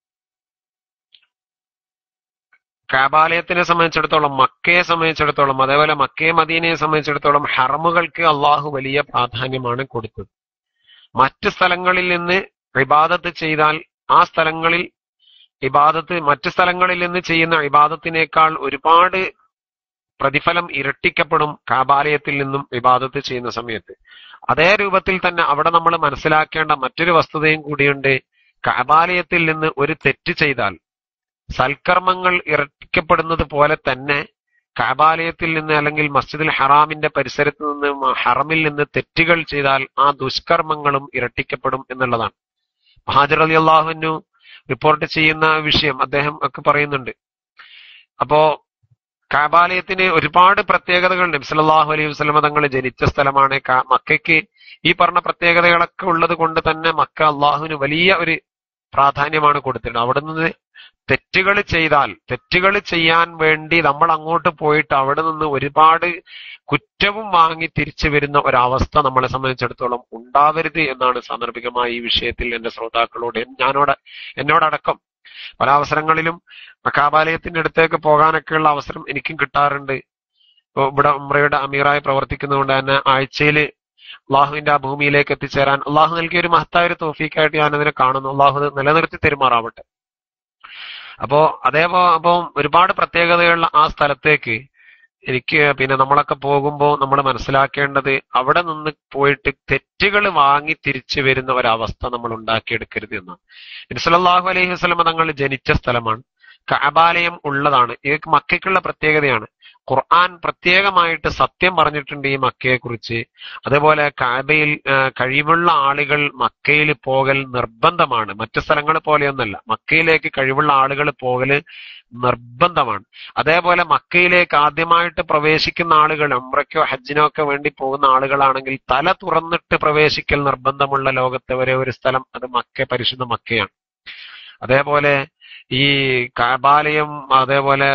കാബാലയത്തിനെ സംബന്ധിച്ചിടത്തോളം മക്കയെ സംബന്ധിച്ചിടത്തോളം അതേപോലെ മക്കയെ മദീനയെ സംബന്ധിച്ചിടത്തോളം ഹറമുകൾക്ക് അള്ളാഹു വലിയ പ്രാധാന്യമാണ് കൊടുത്തത് മറ്റ് സ്ഥലങ്ങളിൽ നിന്ന് ഇബാദത്ത് ചെയ്താൽ ആ സ്ഥലങ്ങളിൽ ഇബാദത്ത് മറ്റ് സ്ഥലങ്ങളിൽ നിന്ന് ചെയ്യുന്ന ഇബാദത്തിനേക്കാൾ ഒരുപാട് പ്രതിഫലം ഇരട്ടിക്കപ്പെടും കാബാലയത്തിൽ നിന്നും വിവാദത്ത് ചെയ്യുന്ന സമയത്ത് അതേ രൂപത്തിൽ തന്നെ അവിടെ നമ്മൾ മനസ്സിലാക്കേണ്ട മറ്റൊരു വസ്തുതയും കൂടിയുണ്ട് കാബാലയത്തിൽ നിന്ന് ഒരു തെറ്റ് ചെയ്താൽ സൽക്കർമ്മങ്ങൾ ഇരട്ടിക്കപ്പെടുന്നത് പോലെ തന്നെ കാബാലയത്തിൽ നിന്ന് അല്ലെങ്കിൽ മസ്ജിദുൽ ഹറാമിന്റെ പരിസരത്ത് നിന്ന് ഹറമിൽ നിന്ന് തെറ്റുകൾ ചെയ്താൽ ആ ദുഷ്കർമ്മങ്ങളും ഇരട്ടിക്കപ്പെടും എന്നുള്ളതാണ് മഹാജർ അലി അള്ളാഹുവിനു റിപ്പോർട്ട് ചെയ്യുന്ന വിഷയം അദ്ദേഹം ഒക്കെ പറയുന്നുണ്ട് അപ്പോ കാബാലയത്തിന് ഒരുപാട് പ്രത്യേകതകൾ നബ്സലാഹു അലൈഹി വസ്ലമ തങ്ങൾ ജനിച്ച സ്ഥലമാണ് മക്കയ്ക്ക് ഈ പറഞ്ഞ പ്രത്യേകതകളൊക്കെ ഉള്ളത് കൊണ്ട് തന്നെ മക്ക അള്ളാഹുവിന് വലിയ ഒരു പ്രാധാന്യമാണ് കൊടുത്തിട്ടുണ്ട് അവിടെ നിന്ന് തെറ്റുകൾ ചെയ്താൽ തെറ്റുകൾ ചെയ്യാൻ വേണ്ടി നമ്മൾ അങ്ങോട്ട് പോയിട്ട് അവിടെ നിന്ന് ഒരുപാട് കുറ്റവും വാങ്ങി തിരിച്ചു വരുന്ന ഒരവസ്ഥ നമ്മളെ സംബന്ധിച്ചിടത്തോളം ഉണ്ടാവരുത് എന്നാണ് സാന്ദർഭികമായി ഈ വിഷയത്തിൽ എന്റെ ശ്രോതാക്കളോട് ഞാനോട് എന്നോടടക്കം പല അവസരങ്ങളിലും മക്കാബാലയത്തിന്റെ അടുത്തേക്ക് പോകാനൊക്കെയുള്ള അവസരം എനിക്കും കിട്ടാറുണ്ട് ഇപ്പൊ ഇവിടെ ഉമ്രയുടെ അമീറായി പ്രവർത്തിക്കുന്നതുകൊണ്ട് തന്നെ ആഴ്ചയിൽ അള്ളാഹുവിന്റെ ആ ഭൂമിയിലേക്ക് എത്തിച്ചേരാൻ അള്ളാഹു നൽകിയ ഒരു മഹത്തായ ഒരു തോഫീക്കായിട്ട് ഞാൻ അതിനെ കാണുന്നു അള്ളാഹു നിലനിർത്തി തെരുമാറാവട്ടെ അപ്പോ അതേപോ അപ്പം ഒരുപാട് പ്രത്യേകതകളുള്ള ആ സ്ഥലത്തേക്ക് എനിക്ക് പിന്നെ നമ്മളൊക്കെ പോകുമ്പോൾ നമ്മൾ മനസ്സിലാക്കേണ്ടത് അവിടെ നിന്ന് പോയിട്ട് തെറ്റുകൾ വാങ്ങി തിരിച്ചു വരുന്ന ഒരവസ്ഥ നമ്മൾ ഉണ്ടാക്കിയെടുക്കരുത് എന്നാണ് ഇൻസലാഹു അലൈഹി വസ്ലമ തങ്ങൾ ജനിച്ച സ്ഥലമാണ് കഅബാലയം ഉള്ളതാണ് ഇത് മക്കയ്ക്കുള്ള പ്രത്യേകതയാണ് ഖുർആൻ പ്രത്യേകമായിട്ട് സത്യം പറഞ്ഞിട്ടുണ്ട് ഈ മക്കയെ കുറിച്ച് അതേപോലെ കാബയിൽ കഴിവുള്ള ആളുകൾ മക്കയിൽ പോകൽ നിർബന്ധമാണ് മറ്റു സ്ഥലങ്ങൾ പോലെയൊന്നല്ല മക്കയിലേക്ക് കഴിവുള്ള ആളുകൾ പോകൽ നിർബന്ധമാണ് അതേപോലെ മക്കയിലേക്ക് ആദ്യമായിട്ട് പ്രവേശിക്കുന്ന ആളുകൾ ഉംറയ്ക്കോ ഹജ്ജിനോ ഒക്കെ വേണ്ടി പോകുന്ന ആളുകളാണെങ്കിൽ തല തുറന്നിട്ട് പ്രവേശിക്കൽ നിർബന്ധമുള്ള ലോകത്തെ ഒരേ ഒരു സ്ഥലം അത് മക്ക പരിശുദ്ധ മക്കയാണ് അതേപോലെ ഈ കാബാലയം അതേപോലെ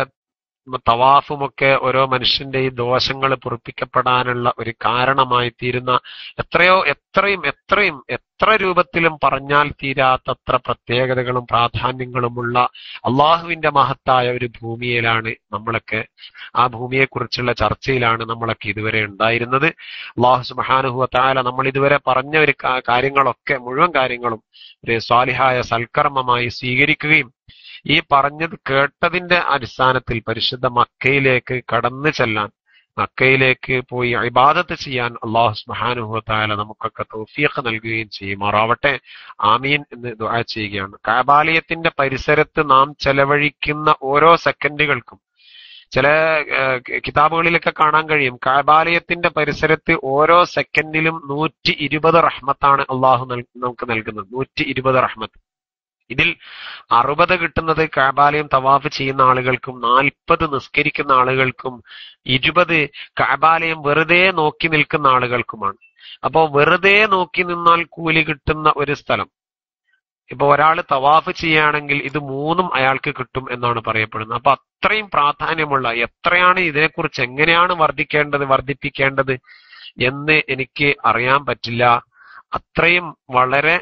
തവാഫുമൊക്കെ ഓരോ മനുഷ്യന്റെ ഈ ദോഷങ്ങൾ പൊറുപ്പിക്കപ്പെടാനുള്ള ഒരു കാരണമായി തീരുന്ന എത്രയോ എത്രയും എത്രയും എത്ര രൂപത്തിലും പറഞ്ഞാൽ തീരാത്തത്ര പ്രത്യേകതകളും പ്രാധാന്യങ്ങളുമുള്ള അള്ളാഹുവിന്റെ മഹത്തായ ഒരു ഭൂമിയിലാണ് നമ്മളൊക്കെ ആ ഭൂമിയെക്കുറിച്ചുള്ള ചർച്ചയിലാണ് നമ്മളൊക്കെ ഇതുവരെ ഉണ്ടായിരുന്നത് അള്ളാഹു സുബാനുഹുവ താല നമ്മൾ ഇതുവരെ പറഞ്ഞ ഒരു കാര്യങ്ങളൊക്കെ മുഴുവൻ കാര്യങ്ങളും ഒരു സ്വാലിഹായ സൽക്കർമ്മമായി സ്വീകരിക്കുകയും ഈ പറഞ്ഞത് കേട്ടതിന്റെ അടിസ്ഥാനത്തിൽ പരിശുദ്ധ മക്കയിലേക്ക് കടന്നു ചെല്ലാൻ മക്കയിലേക്ക് പോയി ഇബാദത്ത് ചെയ്യാൻ അള്ളാഹു സുബാനുഹത്താല നമുക്കൊക്കെ തൗഫീഖ് നൽകുകയും ചെയ്യുമാറാവട്ടെ ആമീൻ എന്ന് ദുആ ചെയ്യുകയാണ് കാബാലയത്തിന്റെ പരിസരത്ത് നാം ചെലവഴിക്കുന്ന ഓരോ സെക്കൻഡുകൾക്കും ചില കിതാബുകളിലൊക്കെ കാണാൻ കഴിയും കാബാലയത്തിന്റെ പരിസരത്ത് ഓരോ സെക്കൻഡിലും നൂറ്റി ഇരുപത് റഹ്മത്താണ് അള്ളാഹു നമുക്ക് നൽകുന്നത് നൂറ്റി ഇരുപത് റഹ്മത്ത് ഇതിൽ അറുപത് കിട്ടുന്നത് കാബാലയം തവാഫ് ചെയ്യുന്ന ആളുകൾക്കും നാൽപ്പത് നിസ്കരിക്കുന്ന ആളുകൾക്കും ഇരുപത് കാബാലയം വെറുതെ നോക്കി നിൽക്കുന്ന ആളുകൾക്കുമാണ് അപ്പോ വെറുതെ നോക്കി നിന്നാൽ കൂലി കിട്ടുന്ന ഒരു സ്ഥലം ഇപ്പൊ ഒരാൾ തവാഫ് ചെയ്യുകയാണെങ്കിൽ ഇത് മൂന്നും അയാൾക്ക് കിട്ടും എന്നാണ് പറയപ്പെടുന്നത് അപ്പൊ അത്രയും പ്രാധാന്യമുള്ള എത്രയാണ് ഇതിനെക്കുറിച്ച് എങ്ങനെയാണ് വർദ്ധിക്കേണ്ടത് വർദ്ധിപ്പിക്കേണ്ടത് എന്ന് എനിക്ക് അറിയാൻ പറ്റില്ല അത്രയും വളരെ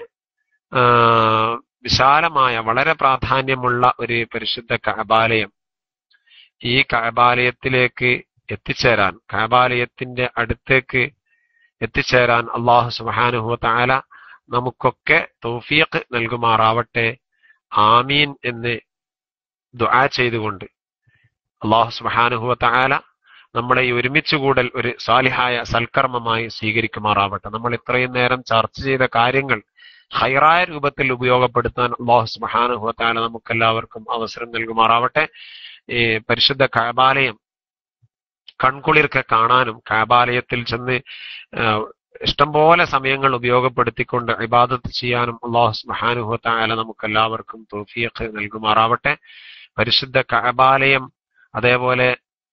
വിശാലമായ വളരെ പ്രാധാന്യമുള്ള ഒരു പരിശുദ്ധ കഅബാലയം ഈ കഅബാലയത്തിലേക്ക് എത്തിച്ചേരാൻ കഅബാലയത്തിന്റെ അടുത്തേക്ക് എത്തിച്ചേരാൻ അള്ളാഹു സുബാനുഹു താല നമുക്കൊക്കെ തൗഫീഖ് നൽകുമാറാവട്ടെ ആമീൻ എന്ന് ദുആ ചെയ്തുകൊണ്ട് അള്ളാഹു സുബാനുഹു താല നമ്മളെ ഈ ഒരുമിച്ച് കൂടൽ ഒരു സാലിഹായ സൽക്കർമ്മമായി സ്വീകരിക്കുമാറാവട്ടെ നമ്മൾ ഇത്രയും നേരം ചർച്ച ചെയ്ത കാര്യങ്ങൾ ഹൈറായ രൂപത്തിൽ ഉപയോഗപ്പെടുത്താൻ അള്ളാഹു സുബാനുഹത്താല നമുക്കെല്ലാവർക്കും അവസരം നൽകുമാറാവട്ടെ ഈ പരിശുദ്ധ കാബാലയം കൺകുളിർക്കെ കാണാനും കാബാലയത്തിൽ ചെന്ന് ഇഷ്ടംപോലെ സമയങ്ങൾ ഉപയോഗപ്പെടുത്തിക്കൊണ്ട് ഇബാദത്ത് ചെയ്യാനും അള്ളാഹു സുബാനുഹത്താല നമുക്കെല്ലാവർക്കും തോഫിയൊക്കെ നൽകുമാറാവട്ടെ പരിശുദ്ധ കാബാലയം അതേപോലെ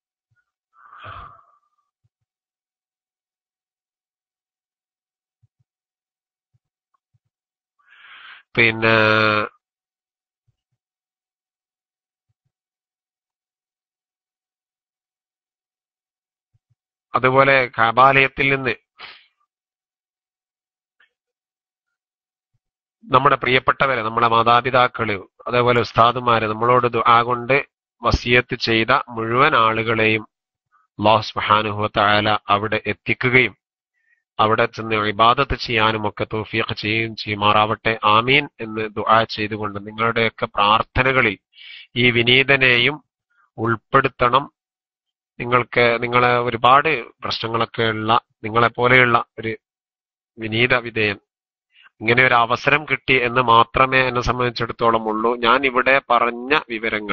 പിന്നെ അതുപോലെ കാബാലയത്തിൽ നിന്ന് നമ്മുടെ പ്രിയപ്പെട്ടവരെ നമ്മുടെ മാതാപിതാക്കള് അതേപോലെ ഉസ്താദുമാര് നമ്മളോട് ദുആ കൊണ്ട് വസിയത്ത് ചെയ്ത മുഴുവൻ ആളുകളെയും അള്ളാഹു സുബ്ഹാനഹു വതആല അവിടെ എത്തിക്കുകയും അവിടെ ചെന്ന് ഇബാദത്ത് ചെയ്യാനും ഒക്കെ തൗഫീഖ് ചെയ്യുകയും ചെയ്യുമാറാവട്ടെ ആമീൻ എന്ന് ദുആ ചെയ്തുകൊണ്ട് നിങ്ങളുടെയൊക്കെ പ്രാർത്ഥനകളിൽ ഈ വിനീതനെയും ഉൾപ്പെടുത്തണം നിങ്ങൾക്ക് നിങ്ങളെ ഒരുപാട് പ്രശ്നങ്ങളൊക്കെ ഉള്ള നിങ്ങളെ പോലെയുള്ള ഒരു വിനീത വിധേയൻ ഇങ്ങനെ ഒരു അവസരം കിട്ടി എന്ന് മാത്രമേ എന്നെ സംബന്ധിച്ചിടത്തോളം ഉള്ളൂ ഞാൻ ഇവിടെ പറഞ്ഞ വിവരങ്ങൾ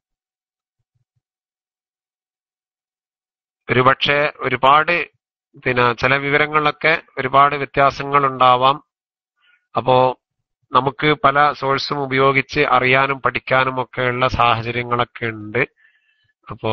ഒരുപക്ഷെ ഒരുപാട് പിന്നെ ചില വിവരങ്ങളിലൊക്കെ ഒരുപാട് വ്യത്യാസങ്ങൾ ഉണ്ടാവാം അപ്പോ നമുക്ക് പല സോഴ്സും ഉപയോഗിച്ച് അറിയാനും പഠിക്കാനും ഒക്കെയുള്ള സാഹചര്യങ്ങളൊക്കെ ഉണ്ട് അപ്പോ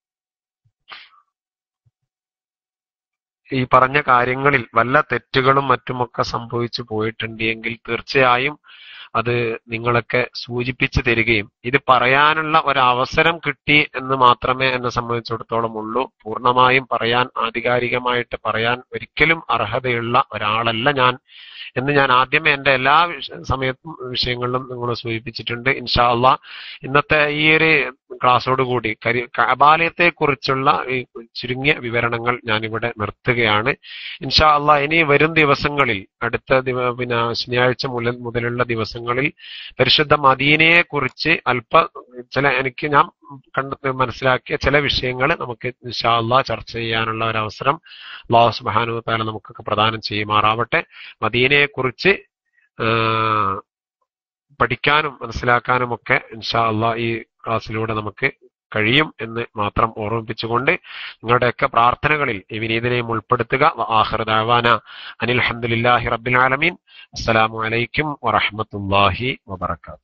ഈ പറഞ്ഞ കാര്യങ്ങളിൽ വല്ല തെറ്റുകളും മറ്റുമൊക്കെ സംഭവിച്ചു പോയിട്ടുണ്ട് എങ്കിൽ തീർച്ചയായും അത് നിങ്ങളൊക്കെ സൂചിപ്പിച്ചു തരികയും ഇത് പറയാനുള്ള ഒരവസരം കിട്ടി എന്ന് മാത്രമേ എന്നെ സംബന്ധിച്ചിടത്തോളം ഉള്ളൂ പൂർണ്ണമായും പറയാൻ ആധികാരികമായിട്ട് പറയാൻ ഒരിക്കലും അർഹതയുള്ള ഒരാളല്ല ഞാൻ എന്ന് ഞാൻ ആദ്യമേ എന്റെ എല്ലാ വിഷ- സമയത്തും വിഷയങ്ങളിലും നിങ്ങളെ സൂചിപ്പിച്ചിട്ടുണ്ട് ഇൻഷാ അള്ളാ ഇന്നത്തെ ഈ ഒരു ക്ലാസ്സോട് കൂടി കരി കബാലയത്തെ കുറിച്ചുള്ള ഈ ചുരുങ്ങിയ വിവരണങ്ങൾ ഞാനിവിടെ നിർത്തുകയാണ് ഇൻഷാ അള്ളാ ഇനി വരും ദിവസങ്ങളിൽ അടുത്ത ദിവ പിന്നെ ശനിയാഴ്ച മുതൽ മുതലുള്ള ദിവസങ്ങളിൽ പരിശുദ്ധ മദീനയെ കുറിച്ച് അല്പ ചില എനിക്ക് ഞാൻ കണ്ടെത്തി മനസ്സിലാക്കിയ ചില വിഷയങ്ങൾ നമുക്ക് ഇൻഷാ അള്ളാ ചർച്ച ചെയ്യാനുള്ള ഒരു അവസരം അള്ളാഹു സുബ്ഹാനഹു വ തആല നമുക്കൊക്കെ പ്രദാനം ചെയ്യുമാറാവട്ടെ മദീനയെ കുറിച്ച് പഠിക്കാനും മനസ്സിലാക്കാനും ഒക്കെ ഇൻഷാ അള്ളാ ഈ ക്ലാസ്സിലൂടെ നമുക്ക് കഴിയും എന്ന് മാത്രം ഓർമ്മിപ്പിച്ചുകൊണ്ട് നിങ്ങളുടെയൊക്കെ പ്രാർത്ഥനകളിൽ ഈ വിനീതനെയും ഉൾപ്പെടുത്തുക ആഹ്റദാവാന അനിൽ അഹമ്മദില്ലാഹി റബ്ബിൽ ആലമീൻ അസ്സലാമു അലൈക്കും വറഹ്മത്തുള്ളാഹി വബറകാതുഹു